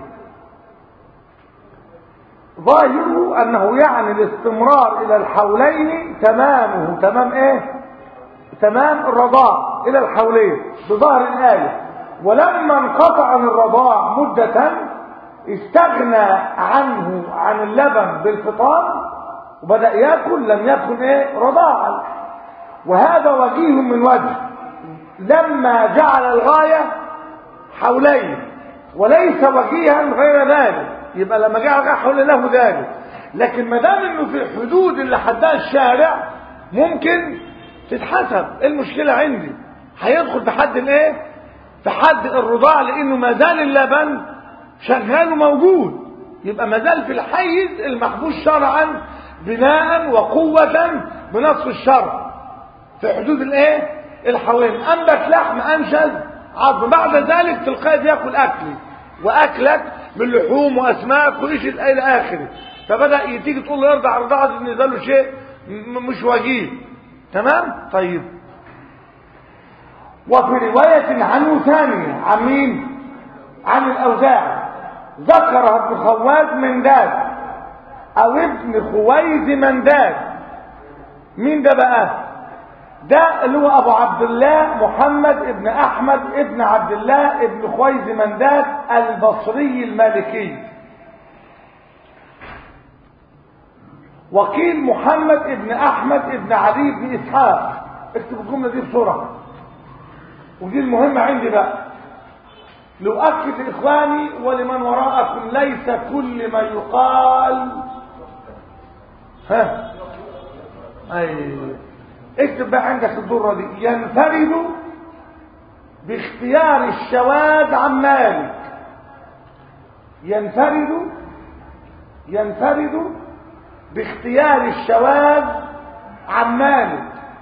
ظاهره أنه يعني الاستمرار إلى الحولين تمامه تمام إيه تمام الرضاع إلى الحولين بظاهر الآية ولما انقطع عن الرضاع مدة استغنى عنه عن اللبن بالفطام وبدأ يأكل لم يكن ايه رضاعا وهذا وجيه من وجه لما جعل الغاية حولين وليس وجيها غير ذلك يبقى لما جعل الغاية حول له ذلك لكن ما دام انه في الحدود اللي حدها الشارع ممكن تتحسب ايه المشكلة عندي هيدخل في حد الايه في حد الرضاع لانه ما زال اللبن شغال وموجود يبقى ما زال في الحيز المحبوس شرعا بناء وقوة بنص الشرع في حدود الايه الحوالين انبت لحم انشز عظم بعد ذلك تلقائي بياكل اكلي واكلك من لحوم واسماك وايش الى اخره فبدا تيجي تقول له ارضع رضاعه ان ده له شيء مش وجيه تمام طيب وفي رواية عنه ثانية عن مين عن الاوزاعي ذكر ابن خوات من داد او ابن خويز منداد مين ده بقى ده اللي هو ابو عبد الله محمد ابن احمد ابن عبد الله ابن خويز منداد البصري المالكي وقيل محمد ابن احمد ابن علي بن اسحاق اكتب الجمله دي بسرعه ودي المهمه عندي بقى لأؤكد لإخواني ولمن وراءكم ليس كل ما يقال ها أي اكتب بقى عندك الضرة دي ينفرد باختيار الشواذ عن مالك ينفرد ينفرد باختيار الشواذ عن مالك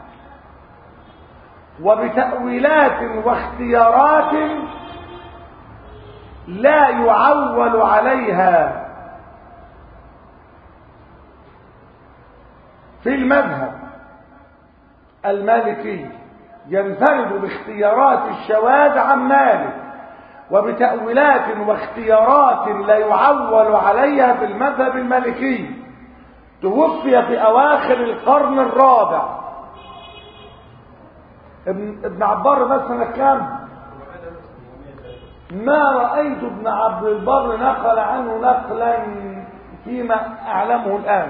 وبتأويلات واختيارات لا يعول عليها في المذهب المالكي ينفرد باختيارات الشواذ عن مالك وبتأويلات واختيارات لا يعول عليها في المذهب المالكي توفي في أواخر القرن الرابع ابن, ابن عبار مثلا كام ما رأيت ابن عبد البر نقل عنه نقلا فيما أعلمه الآن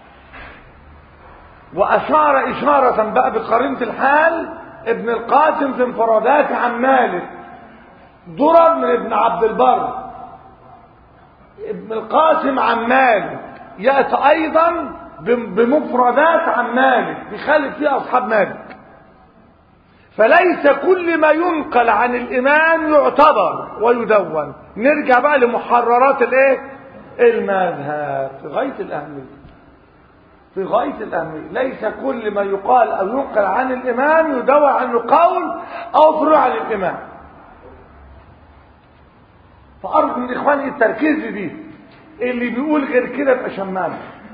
وأشار إشارة بقى بقرينة الحال ابن القاسم في انفرادات عن مالك ضرب من ابن عبد البر ابن القاسم عن مالك يأتي أيضا بمفردات عن مالك بيخالف فيها أصحاب مالك فليس كل ما ينقل عن الإمام يعتبر ويدون نرجع بقى لمحررات الايه المذهب في غاية الأهمية في غاية الأهمية ليس كل ما يقال أو ينقل عن الإمام يدون عنه قول أو فروع عن الإمام فأرجو من إخواني التركيز دي اللي بيقول غير كده يبقى شمام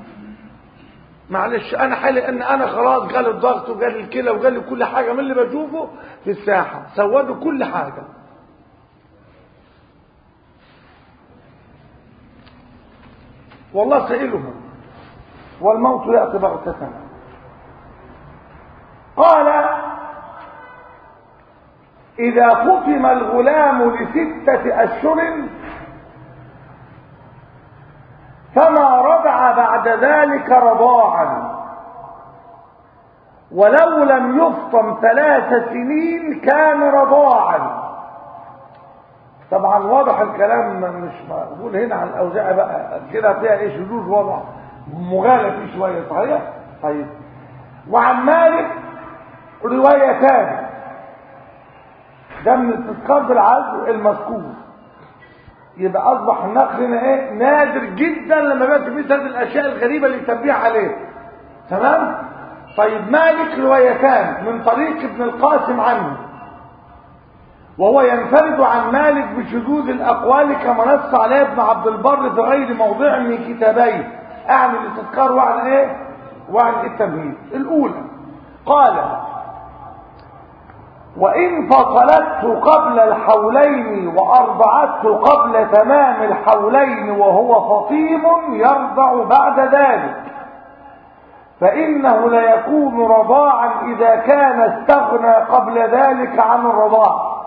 معلش انا حالي ان انا خلاص جالي الضغط وجالي الكلى وجالي كل حاجه من اللي بشوفه في الساحه سودوا كل حاجه والله سئلهم والموت ياتي بغته قال اذا ختم الغلام لسته اشهر فما رضع بعد ذلك رضاعا ولو لم يفطم ثلاث سنين كان رضاعا طبعا واضح الكلام مش مقبول هنا عن الاوزاع بقى كده فيها ايه شذوذ واضح مغالب فيه شويه صحيح طيب وعن مالك روايتان ده من استذكار بالعزو المذكور يبقى اصبح النقل هنا ايه نادر جدا لما بقى في هذه الاشياء الغريبه اللي تنبيه عليه تمام طيب مالك روايتان من طريق ابن القاسم عنه وهو ينفرد عن مالك بشذوذ الاقوال كما نص عليه ابن عبد البر في غير موضع من كتابيه اعني الاستذكار وعن ايه وعن التمهيد الاولى قال وإن فصلته قبل الحولين وأرضعته قبل تمام الحولين وهو فطيم يرضع بعد ذلك فإنه ليكون رضاعا إذا كان استغنى قبل ذلك عن الرضاع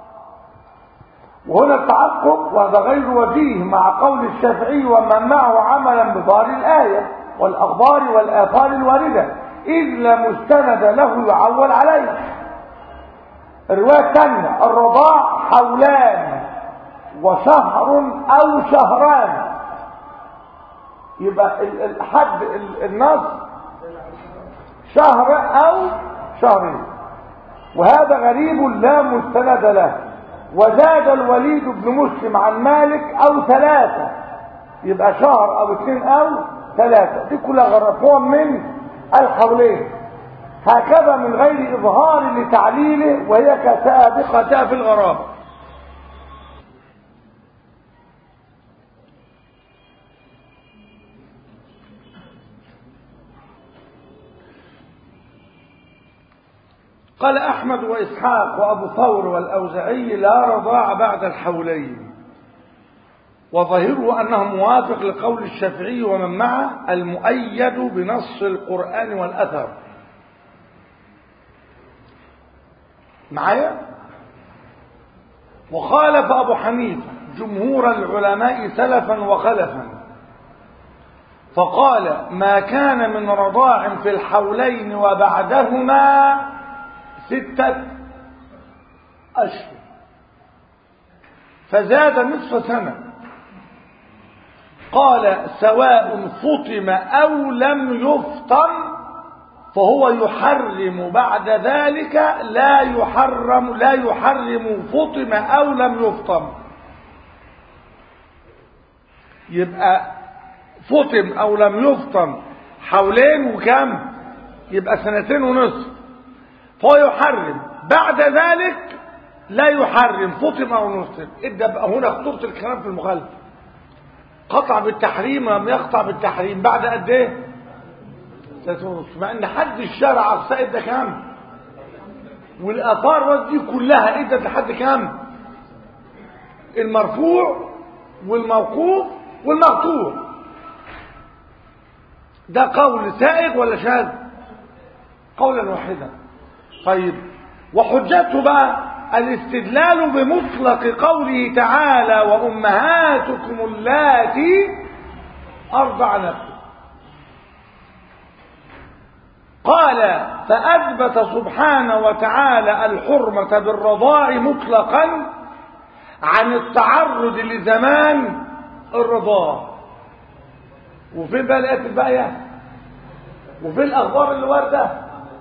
وهنا التعقب وهذا غير وجيه مع قول الشافعي ومن معه عملا بظاهر الآية والأخبار والآثار الواردة إذ لا مستند له يعول عليه الرواية الثانية الرضاع حولان وشهر أو شهران يبقى الحد النص شهر أو شهرين وهذا غريب لا مستند له وزاد الوليد بن مسلم عن مالك أو ثلاثة يبقى شهر أو اثنين أو ثلاثة دي كلها غرفوهم من الحولين هكذا من غير إظهار لتعليله وهي كسابقتها في الغرابة قال أحمد وإسحاق وأبو ثور والأوزعي لا رضاع بعد الحولين وظاهره أنه موافق لقول الشافعي ومن معه المؤيد بنص القرآن والأثر معايا وخالف أبو حنيفة جمهور العلماء سلفا وخلفا فقال ما كان من رضاع في الحولين وبعدهما ستة أشهر فزاد نصف سنة قال سواء فطم أو لم يفطم فهو يحرم بعد ذلك لا يحرم لا يحرم فطم أو لم يفطم يبقى فطم او لم يفطم حولين وكم يبقى سنتين ونصف فهو يحرم بعد ذلك لا يحرم فطم او نفطم ادى بقى هنا خطوره الكلام في المخالفه قطع بالتحريم لم يقطع بالتحريم بعد قد ايه سنتين ونصف مع ان حد الشرع اقصى ادى كام والاثار دي كلها ادت لحد كام المرفوع والموقوف والمقطوع ده قول سائغ ولا شاذ قولا واحدا طيب وحجته بقى الاستدلال بمطلق قوله تعالى وامهاتكم اللاتي ارضعنكم قال فاثبت سبحانه وتعالى الحرمه بالرضاع مطلقا عن التعرض لزمان الرضاع وفين بقى الايات الباقيه وفين الاخبار اللي وارده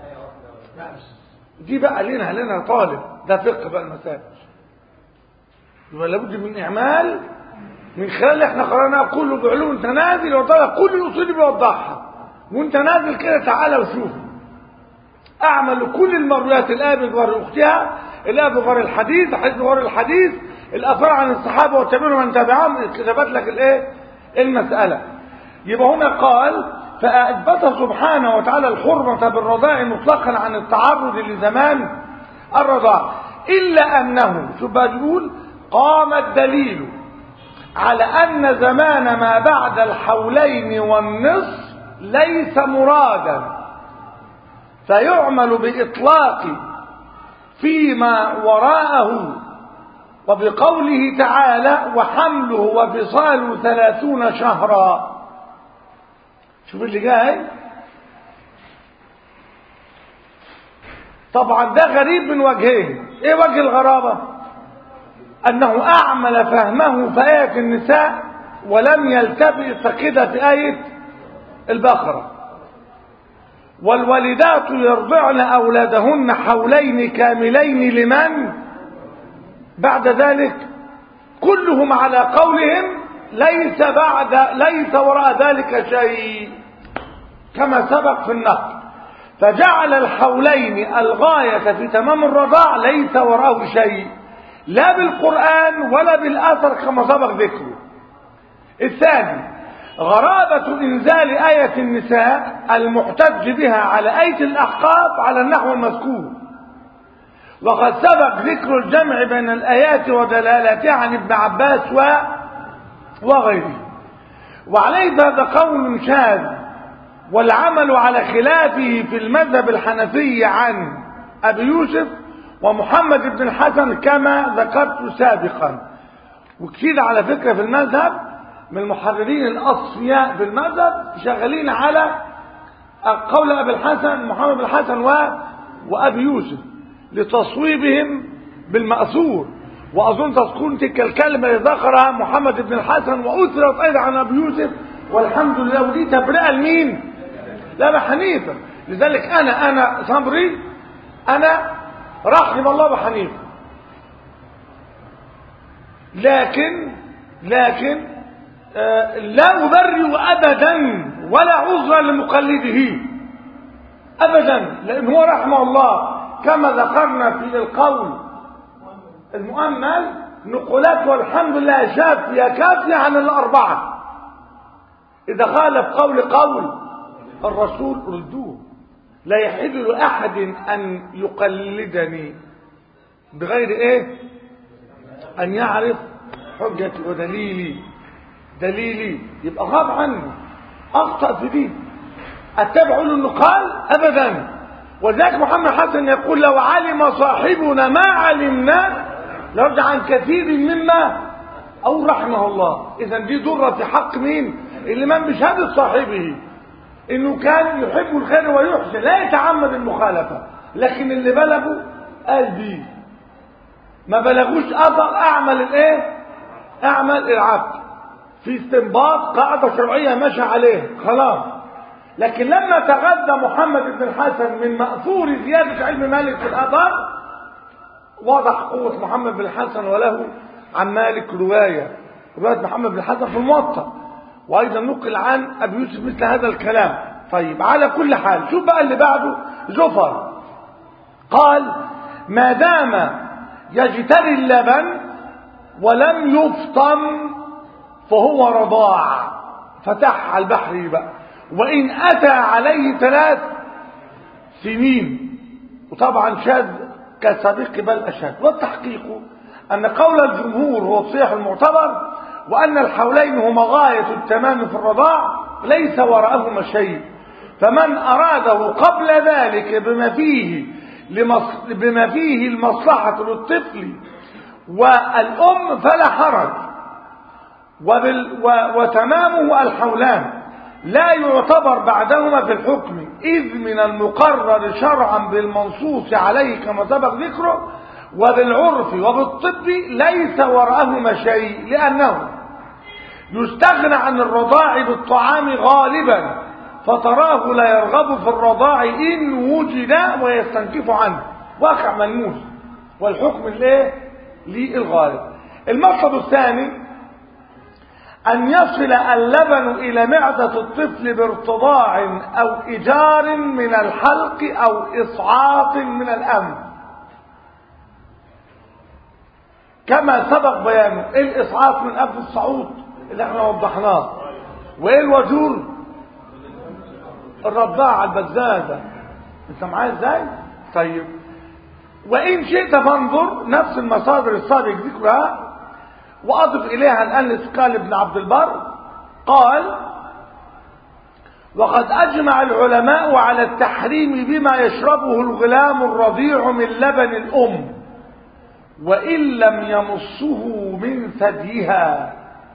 دي بقى لنا لنا طالب ده فقه بقى المسائل يبقى لابد من اعمال من خلال اللي احنا قرأناه كله بعلوم انت نازل يوضحها كل الاصول بيوضحها وانت نازل كده تعالى وشوف اعمل كل المرويات الاب بغير اختها الاب بغير الحديث الحديث بغير الحديث الاثار عن الصحابه والتابعين ومن تبعهم كتبت لك الايه المساله يبقى هنا قال فأثبت سبحانه وتعالى الحرمة بالرضاع مطلقا عن التعرض لزمان الرضاع إلا أنه شو بيقول قام الدليل على أن زمان ما بعد الحولين والنصف ليس مرادا فيعمل بإطلاق فيما وراءه وبقوله تعالى وحمله وفصاله ثلاثون شهرا شوف اللي جاي طبعا ده غريب من وجهين ايه وجه الغرابة انه اعمل فهمه في آية النساء ولم يلتفت كده في آية البقرة والوالدات يرضعن أولادهن حولين كاملين لمن بعد ذلك كلهم على قولهم ليس بعد ليس وراء ذلك شيء كما سبق في النقل فجعل الحولين الغاية في تمام الرضاع ليس وراءه شيء لا بالقرآن ولا بالأثر كما سبق ذكره الثاني غرابة إنزال آية النساء المحتج بها على آية الأحقاف على النحو المذكور وقد سبق ذكر الجمع بين الآيات ودلالاتها عن ابن عباس و وغيره وعليه هذا قول شاذ والعمل على خلافه في المذهب الحنفي عن أبي يوسف ومحمد بن الحسن كما ذكرت سابقا وكثير على فكرة في المذهب من المحررين الأصفياء في المذهب شغالين على قول أبي الحسن محمد بن الحسن و... وأبي يوسف لتصويبهم بالمأثور وأظن تكون تلك الكلمة اللي ذكرها محمد بن الحسن وأثرت أيضا عن أبي يوسف والحمد لله ودي تبرئة لمين؟ لأبي حنيفة لذلك أنا أنا صبري أنا رحم الله بحنيفة لكن لكن آه لا أبرئ أبدا ولا عذر لمقلده أبدا لأن هو رحمه الله كما ذكرنا في القول المؤمل نقولات والحمد لله شافية كافية عن الأربعة إذا خالف قول قول الرسول ردوه لا يحل لأحد أن يقلدني بغير إيه أن يعرف حجتي ودليلي دليلي يبقى غاب عني أخطأ في دي أتبع له أنه قال أبدا وذلك محمد حسن يقول لو علم صاحبنا ما علمنا لرجع عن كثير مما أو رحمه الله إذا دي ضرة في حق مين اللي من بشهادة صاحبه إنه كان يحب الخير ويحسن لا يتعمد المخالفة لكن اللي بلغوا قال بيه ما بلغوش أثر أعمل الإيه أعمل العبد في استنباط قاعدة شرعية مشى عليه خلاص لكن لما تغذى محمد بن الحسن من مأثور زيادة علم مالك في الأثر وضح قوة محمد بن الحسن وله عن مالك رواية رواية محمد بن الحسن في الموطأ وأيضا نقل عن أبي يوسف مثل هذا الكلام طيب على كل حال شوف بقى اللي بعده زفر قال ما دام يجتري اللبن ولم يفطم فهو رضاع فتح على البحر بقى وإن أتى عليه ثلاث سنين وطبعا شاذ كسابق بل أشد والتحقيق أن قول الجمهور هو الصيح المعتبر وأن الحولين هما غاية التمام في الرضاع ليس وراءهما شيء فمن أراده قبل ذلك بما فيه لمص... بما فيه المصلحة للطفل والأم فلا حرج وبال... و... وتمامه الحولان لا يعتبر بعدهما في الحكم إذ من المقرر شرعا بالمنصوص عليه كما سبق ذكره وبالعرف وبالطب ليس وراءهما شيء لأنه يستغنى عن الرضاع بالطعام غالبا فتراه لا يرغب في الرضاع إن وجد ويستنكف عنه واقع ملموس والحكم الايه للغالب المطلب الثاني أن يصل اللبن إلى معدة الطفل بارتضاع أو إجار من الحلق أو إصعاط من الأنف كما سبق بيانه ايه الإصعاط من أنف الصعود اللي احنا وضحناه وايه الوجور الرضاعة البزازة انت معايا ازاي طيب وإن شئت فانظر نفس المصادر السابق ذكرها وأضف إليها الآن لسقال ابن عبد البر قال وقد أجمع العلماء على التحريم بما يشربه الغلام الرضيع من لبن الأم وإن لم يمصه من ثديها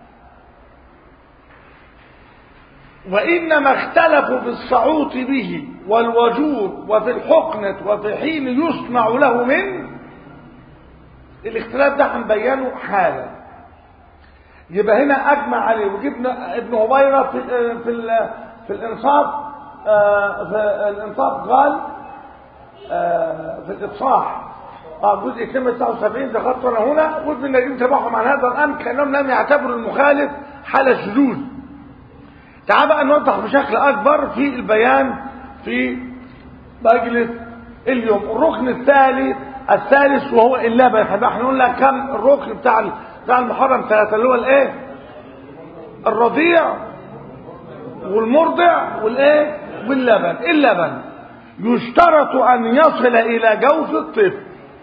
وإنما اختلفوا في الصعوط به والوجور وفي الحقنة وفي حين يصنع له من الاختلاف ده هنبينه حالا يبقى هنا اجمع عليه وجبنا ابن هبيره في في ال في الانصاف في الانصاف قال في الافصاح اه جزء 79 ذكرت انا هنا وابن النجيم تبعهم عن هذا الامر كانهم لم يعتبروا المخالف حاله شذوذ تعال بقى نوضح بشكل اكبر في البيان في مجلس اليوم الركن الثالث الثالث وهو اللبن احنا هنقول لك كم الركن بتاع بتاع المحرم ثلاثة اللي هو الايه الرضيع والمرضع والايه واللبن اللبن يشترط ان يصل الى جوف الطفل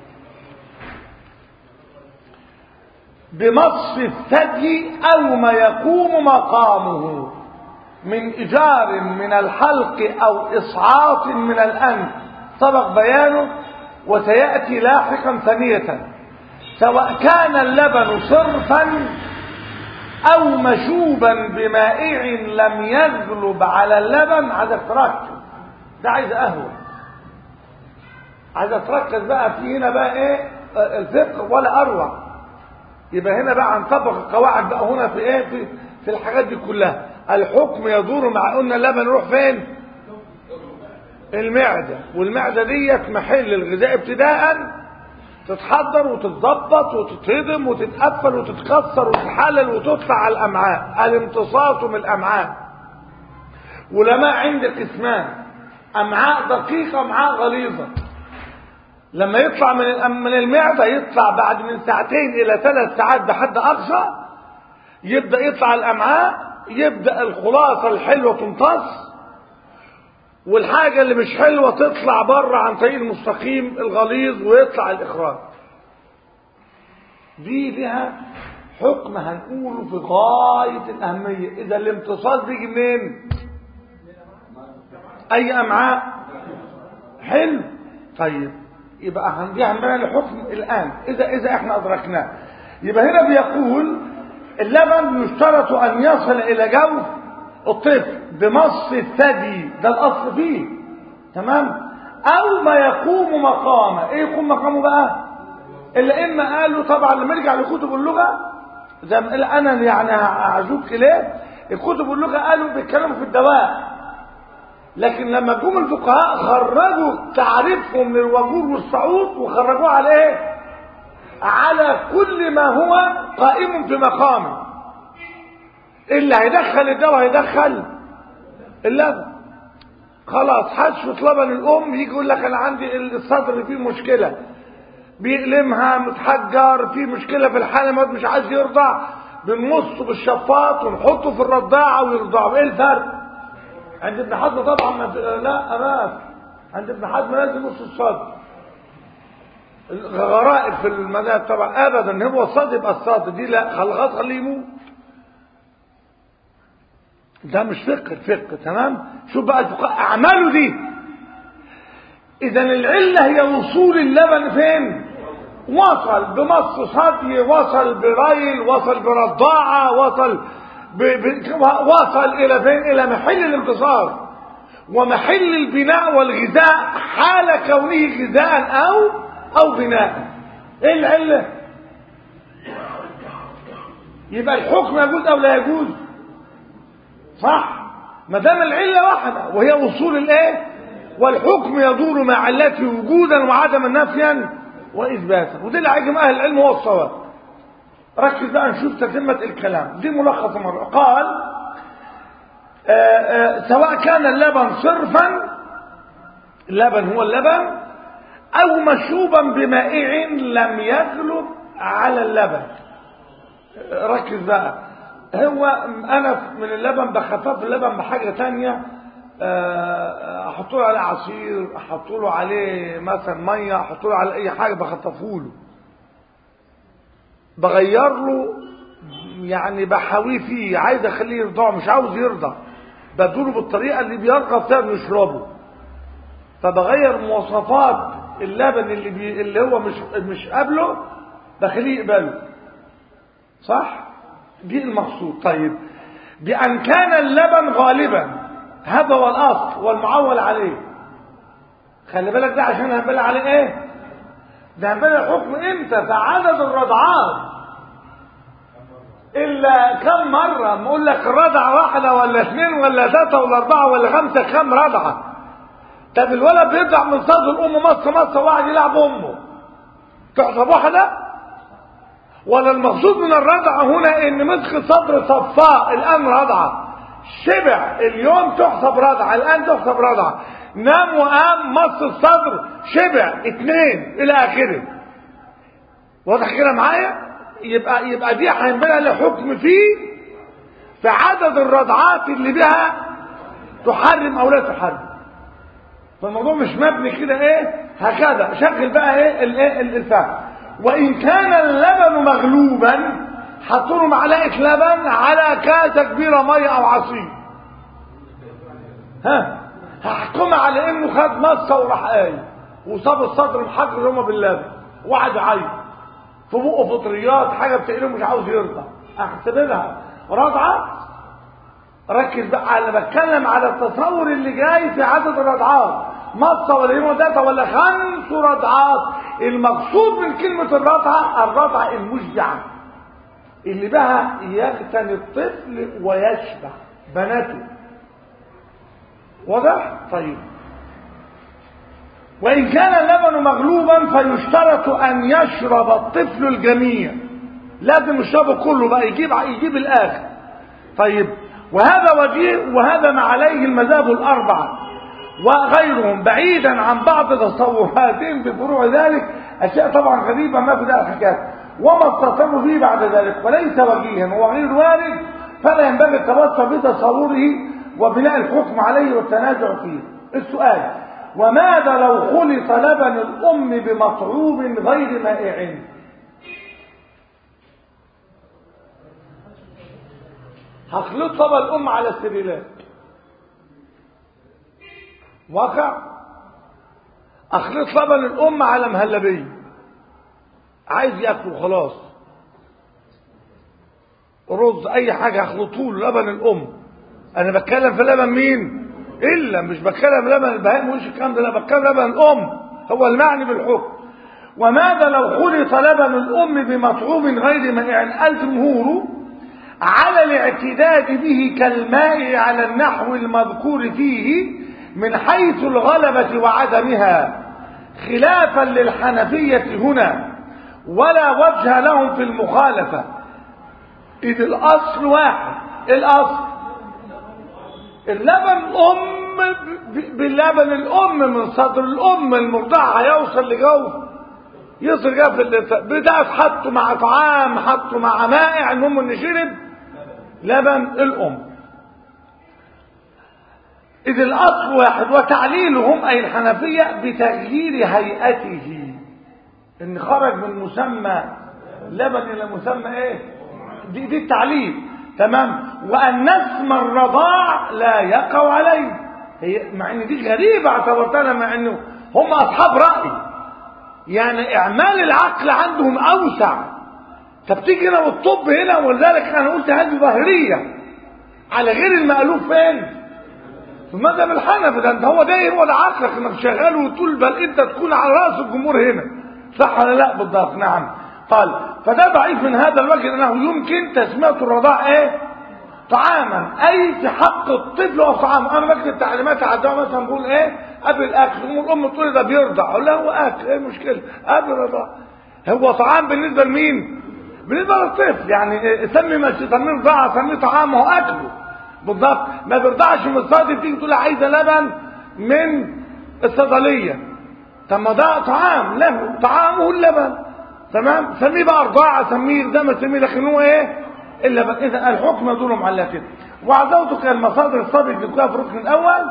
بمص الثدي او ما يقوم مقامه من اجار من الحلق او اسعاط من الانف سبق بيانه وسياتي لاحقا ثانيه سواء كان اللبن صرفا او مشوبا بمائع لم يغلب على اللبن عايز تركز ده عايز قهوه عايز تركز بقى في هنا بقى ايه الفقه ولا اروع يبقى هنا بقى هنطبق القواعد بقى هنا في ايه في, في الحاجات دي كلها الحكم يدور مع قلنا اللبن يروح فين المعده والمعده ديت محل الغذاء ابتداء تتحضر وتتظبط وتتهضم وتتقفل وتتكسر وتتحلل وتطلع على الامعاء الامتصاص من الامعاء ولماء عندك اسمان امعاء دقيقه امعاء غليظه لما يطلع من من المعده يطلع بعد من ساعتين الى ثلاث ساعات بحد اقصى يبدا يطلع الامعاء يبدا الخلاصه الحلوه تمتص والحاجة اللي مش حلوة تطلع بره عن طريق المستقيم الغليظ ويطلع الإخراج دي لها حكم هنقوله في غاية الأهمية إذا الامتصاص بيجي منين؟ أي أمعاء حلو طيب يبقى هندي عندنا الحكم الآن إذا إذا إحنا أدركناه يبقى هنا بيقول اللبن يشترط أن يصل إلى جوف الطفل بمص الثدي ده الاصل فيه تمام او ما يقوم مقامه ايه يقوم مقامه بقى الا اما قالوا طبعا لما نرجع لكتب اللغه زي ما انا يعني هعزوك اليه الكتب اللغه قالوا بيتكلموا في الدواء لكن لما جم الفقهاء خرجوا تعريفهم للوجور والصعود وخرجوه على ايه على كل ما هو قائم في مقامه اللي هيدخل الدواء هيدخل اللبن خلاص حشفة لبن الام يجي يقول لك انا عندي الصدر فيه مشكلة بيألمها متحجر في مشكلة في الحالة مش عايز يرضع بنمصه بالشفاط ونحطه في الرضاعة ويرضعه ايه الفرق عند ابن حزم طبعا ما لا أراك عند ابن حزم لازم نص الصدر الغرائب في المذاهب طبعا ابدا هو الصاد يبقى الصاد دي لا خلاص خليه يموت ده مش فقه الفقه تمام شوف بقى الفقهاء اعماله دي اذا العله هي وصول اللبن فين وصل بمص صدي وصل بريل وصل برضاعه وصل ب... ب... وصل الى فين الى محل الانتصار ومحل البناء والغذاء حال كونه غذاء او او بناء ايه العله يبقى الحكم يجوز او لا يجوز صح ما دام العله واحده وهي وصول الايه والحكم يدور مع علته وجودا وعدما نفيا واثباتا وده اللي هيجي اهل العلم هو الصواب ركز بقى نشوف تتمه الكلام دي ملخص مره قال آآ آآ سواء كان اللبن صرفا اللبن هو اللبن او مشوبا بمائع لم يغلب على اللبن ركز بقى هو انا من اللبن بخفف اللبن بحاجه تانية احط له عليه عصير احط له عليه مثلا ميه احط له على اي حاجه بخففه له بغير له يعني بحاويه فيه عايز اخليه يرضع مش عاوز يرضع بدوله بالطريقه اللي بيرغب فيها بيشربه فبغير مواصفات اللبن اللي بي اللي هو مش مش قابله بخليه يقبله صح دي المقصود طيب بأن كان اللبن غالبا هذا هو الأصل والمعول عليه خلي بالك ده عشان هنبلع عليه ايه ده هنبلع الحكم امتى في عدد الرضعات الا كم مرة ما اقول لك رضعة واحدة ولا اثنين ولا ثلاثة ولا اربعة ولا خمسة كم رضعة طب الولد بيطلع من صدر الام مصة مصة واحد يلعب امه تحسب واحدة ولا المقصود من الرضعة هنا ان مسك صدر صفاء الان رضعة شبع اليوم تحسب رضعة الان تحسب رضعة نام وقام مص الصدر شبع اتنين الى اخره واضح كده معايا يبقى يبقى دي هينبنى له حكم فيه في عدد الرضعات اللي بها تحرم او لا تحرم فالموضوع مش مبني كده ايه هكذا شغل بقى ايه الايه الفهم وان كان اللبن مغلوبا حطوا له معلقه لبن على كاسه كبيره ميه او عصير ها هحكمها على انه خد مصه وراح قايم وصاب الصدر محجر هما باللبن واحد عين في بقه فطريات حاجه بتقله مش عاوز يرضع احسبها رضعه ركز بقى على بتكلم على التصور اللي جاي في عدد الرضعات مصة ولا هيموداتا ولا خمس رضعات المقصود من كلمة الرضعة الرضعة المشجعة اللي بها يغتني الطفل ويشبع بناته واضح؟ طيب وإن كان اللبن مغلوبا فيشترط أن يشرب الطفل الجميع لازم يشربه كله بقى يجيب يجيب الآخر طيب وهذا وجيه وهذا ما عليه المذاهب الأربعة وغيرهم بعيدا عن بعض تصوراتهم بفروع ذلك أشياء طبعا غريبة ما في ذلك الحكاية وما التصرف فيه بعد ذلك وليس وجيها هو غير وارد فلا ينبغي التبصر بتصوره وبناء الحكم عليه والتنازع فيه السؤال وماذا لو خلط لبن الأم بمطعوم غير مائع هخلط لبن الأم على السريلات واقع اخلط لبن الام على مهلبيه عايز ياكل خلاص رز اي حاجه اخلطه له لبن الام انا بتكلم في لبن مين الا مش بتكلم لبن البهائم وش الكلام ده لا بتكلم لبن الام هو المعني بالحكم وماذا لو خلط لبن الام بمطعوم غير مائع الجمهور على الاعتداد به كالماء على النحو المذكور فيه من حيث الغلبة وعدمها خلافا للحنفية هنا ولا وجه لهم في المخالفة إذ الأصل واحد الاصل اللبن ام باللبن الام من صدر الام المرضعه هيوصل لجوف يصل جوف بدأت حطه مع طعام حطه مع مائع المهم ان شرب لبن الام إذ الأصل واحد وتعليلهم أي الحنفية بتغيير هيئته إن خرج من مسمى لبن إلى مسمى إيه دي, دي التعليل تمام وأن اسم الرضاع لا يقع عليه هي مع إن دي غريبة اعتبرتها مع إنه هم أصحاب رأي يعني إعمال العقل عندهم أوسع طب تيجي هنا والطب هنا ولذلك أنا قلت هذه ظاهرية على غير المألوف فين؟ في المذهب الحنفي ده انت هو ده هو ده عقلك انك شغال وتقول بل انت تكون على راس الجمهور هنا صح ولا لا بالضبط نعم قال فده ضعيف من هذا الوجه انه يمكن تسميه الرضاع ايه طعاما اي في حق الطفل هو طعام انا بكتب تعليمات على الدواء مثلا بقول ايه قبل الاكل تقوم الام تقول ده بيرضع اقول لها هو اكل ايه المشكله قبل الرضاع هو طعام بالنسبه لمين بالنسبه للطفل يعني سمي ما تسميه رضاعه سميه طعام هو اكله بالضبط ما بيرضعش من الصيدليه تيجي تقول عايزه لبن من الصيدليه طب ما ده طعام له طعامه اللبن تمام سميه بقى رضاعه سميه ده ما سميه لكن هو ايه اللبن اذا الحكم يدور معلقين وعزوتك المصادر السابق ذكرها في الركن الاول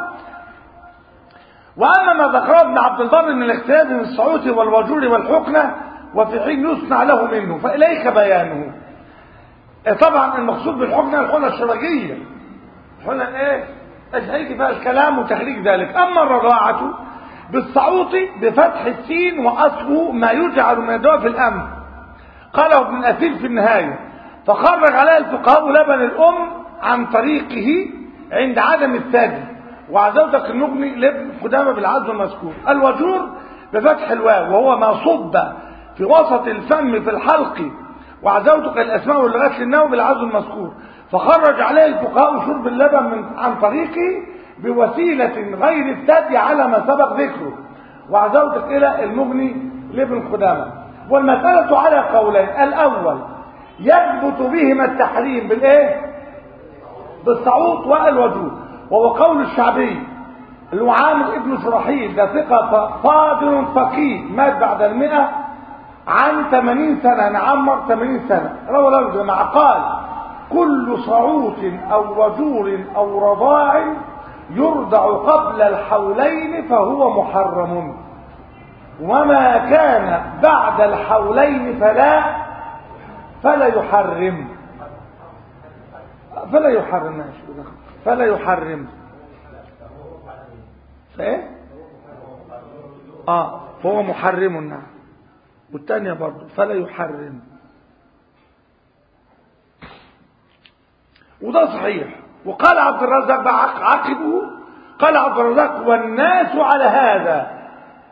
واما ما ذكره ابن عبد البر من الاختلاف من الصعوت والوجور والحكنه وفي حين يصنع له منه فاليك بيانه طبعا المقصود بالحكنه الحكنه الشرعيه هنا ايه هيجي بقى الكلام وتخريج ذلك اما الرضاعة بالصعوط بفتح السين واصله ما يجعل من الدواء في الامر قاله ابن الاثير في النهاية فخرج عليه الفقهاء لبن الام عن طريقه عند عدم الثدي وعزوتك المغني لابن قدامه بالعزم المذكور الوجور بفتح الواو وهو ما صب في وسط الفم في الحلق وعزوتك الاسماء واللغات للنوم بالعزم المذكور فخرج عليه الفقهاء شرب اللبن من عن طريقه بوسيلة غير الثدي على ما سبق ذكره وعزوتك إلى المغني لابن قدامة والمسألة على قولين الأول يثبت بهما التحريم بالإيه؟ بالصعود والوجود وهو قول الشعبي اللي هو عامر ابن شرحيل ده ثقة فاضل فقيه مات بعد المئة عن 80 سنة نعمر 80 سنة روى له الجماعة قال كل صعوت أو وجور أو رضاع يرضع قبل الحولين فهو محرم وما كان بعد الحولين فلا فلا يحرم فلا يحرم ماشي فلا يحرم فايه اه فهو محرم نعم والثانيه برضه فلا يحرم وده صحيح وقال عبد الرزاق بقى عقبه قال عبد الرزاق والناس على هذا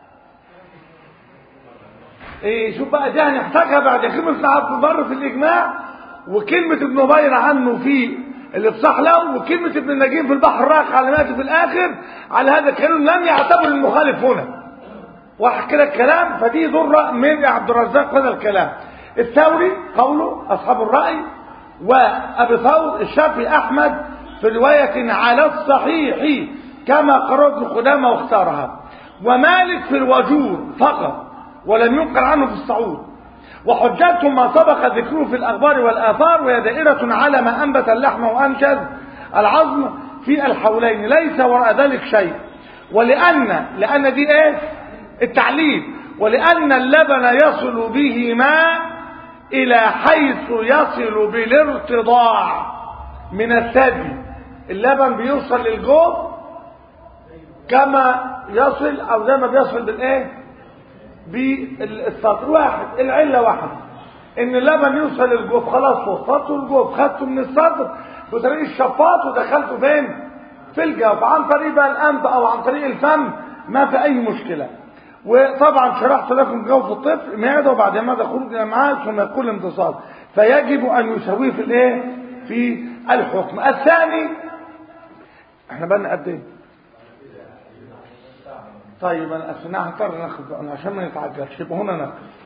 ايه شوف بقى ده هنحتاجها بعد كلمة عبد البر في الإجماع وكلمة ابن بير عنه في الإفصاح له وكلمة ابن النجيم في البحر الراق على مات في الآخر على هذا الكلام لم يعتبر المخالف هنا واحكي لك كلام فدي ضرة من عبد الرزاق هذا الكلام الثوري قوله أصحاب الرأي وأبي ثور الشافعي أحمد في رواية على الصحيح كما قرأت ابن قدامة واختارها ومالك في الوجور فقط ولم ينقل عنه في الصعود وحجتهم ما سبق ذكره في الأخبار والآثار وهي دائرة على ما أنبت اللحم وأنشز العظم في الحولين ليس وراء ذلك شيء ولأن لأن دي إيه التعليل ولأن اللبن يصل به ماء إلى حيث يصل بالارتضاع من الثدي اللبن بيوصل للجوف كما يصل أو زي ما بيصل بالإيه بالسطر واحد العلة واحد ان اللبن يوصل للجوف خلاص وصلته الجوف خدته من الصدر بطريق الشفاط ودخلته فين في الجوف عن طريق بقى الانف او عن طريق الفم ما في اي مشكلة وطبعا شرحت لكم جوف الطفل معده وبعد ما خروج الامعاء ثم يكون امتصاص فيجب ان يسويه في الايه في الحكم الثاني احنا بقى قد ايه طيب انا اصل هضطر ناخد عشان ما نتعجلش يبقى هنا ناخد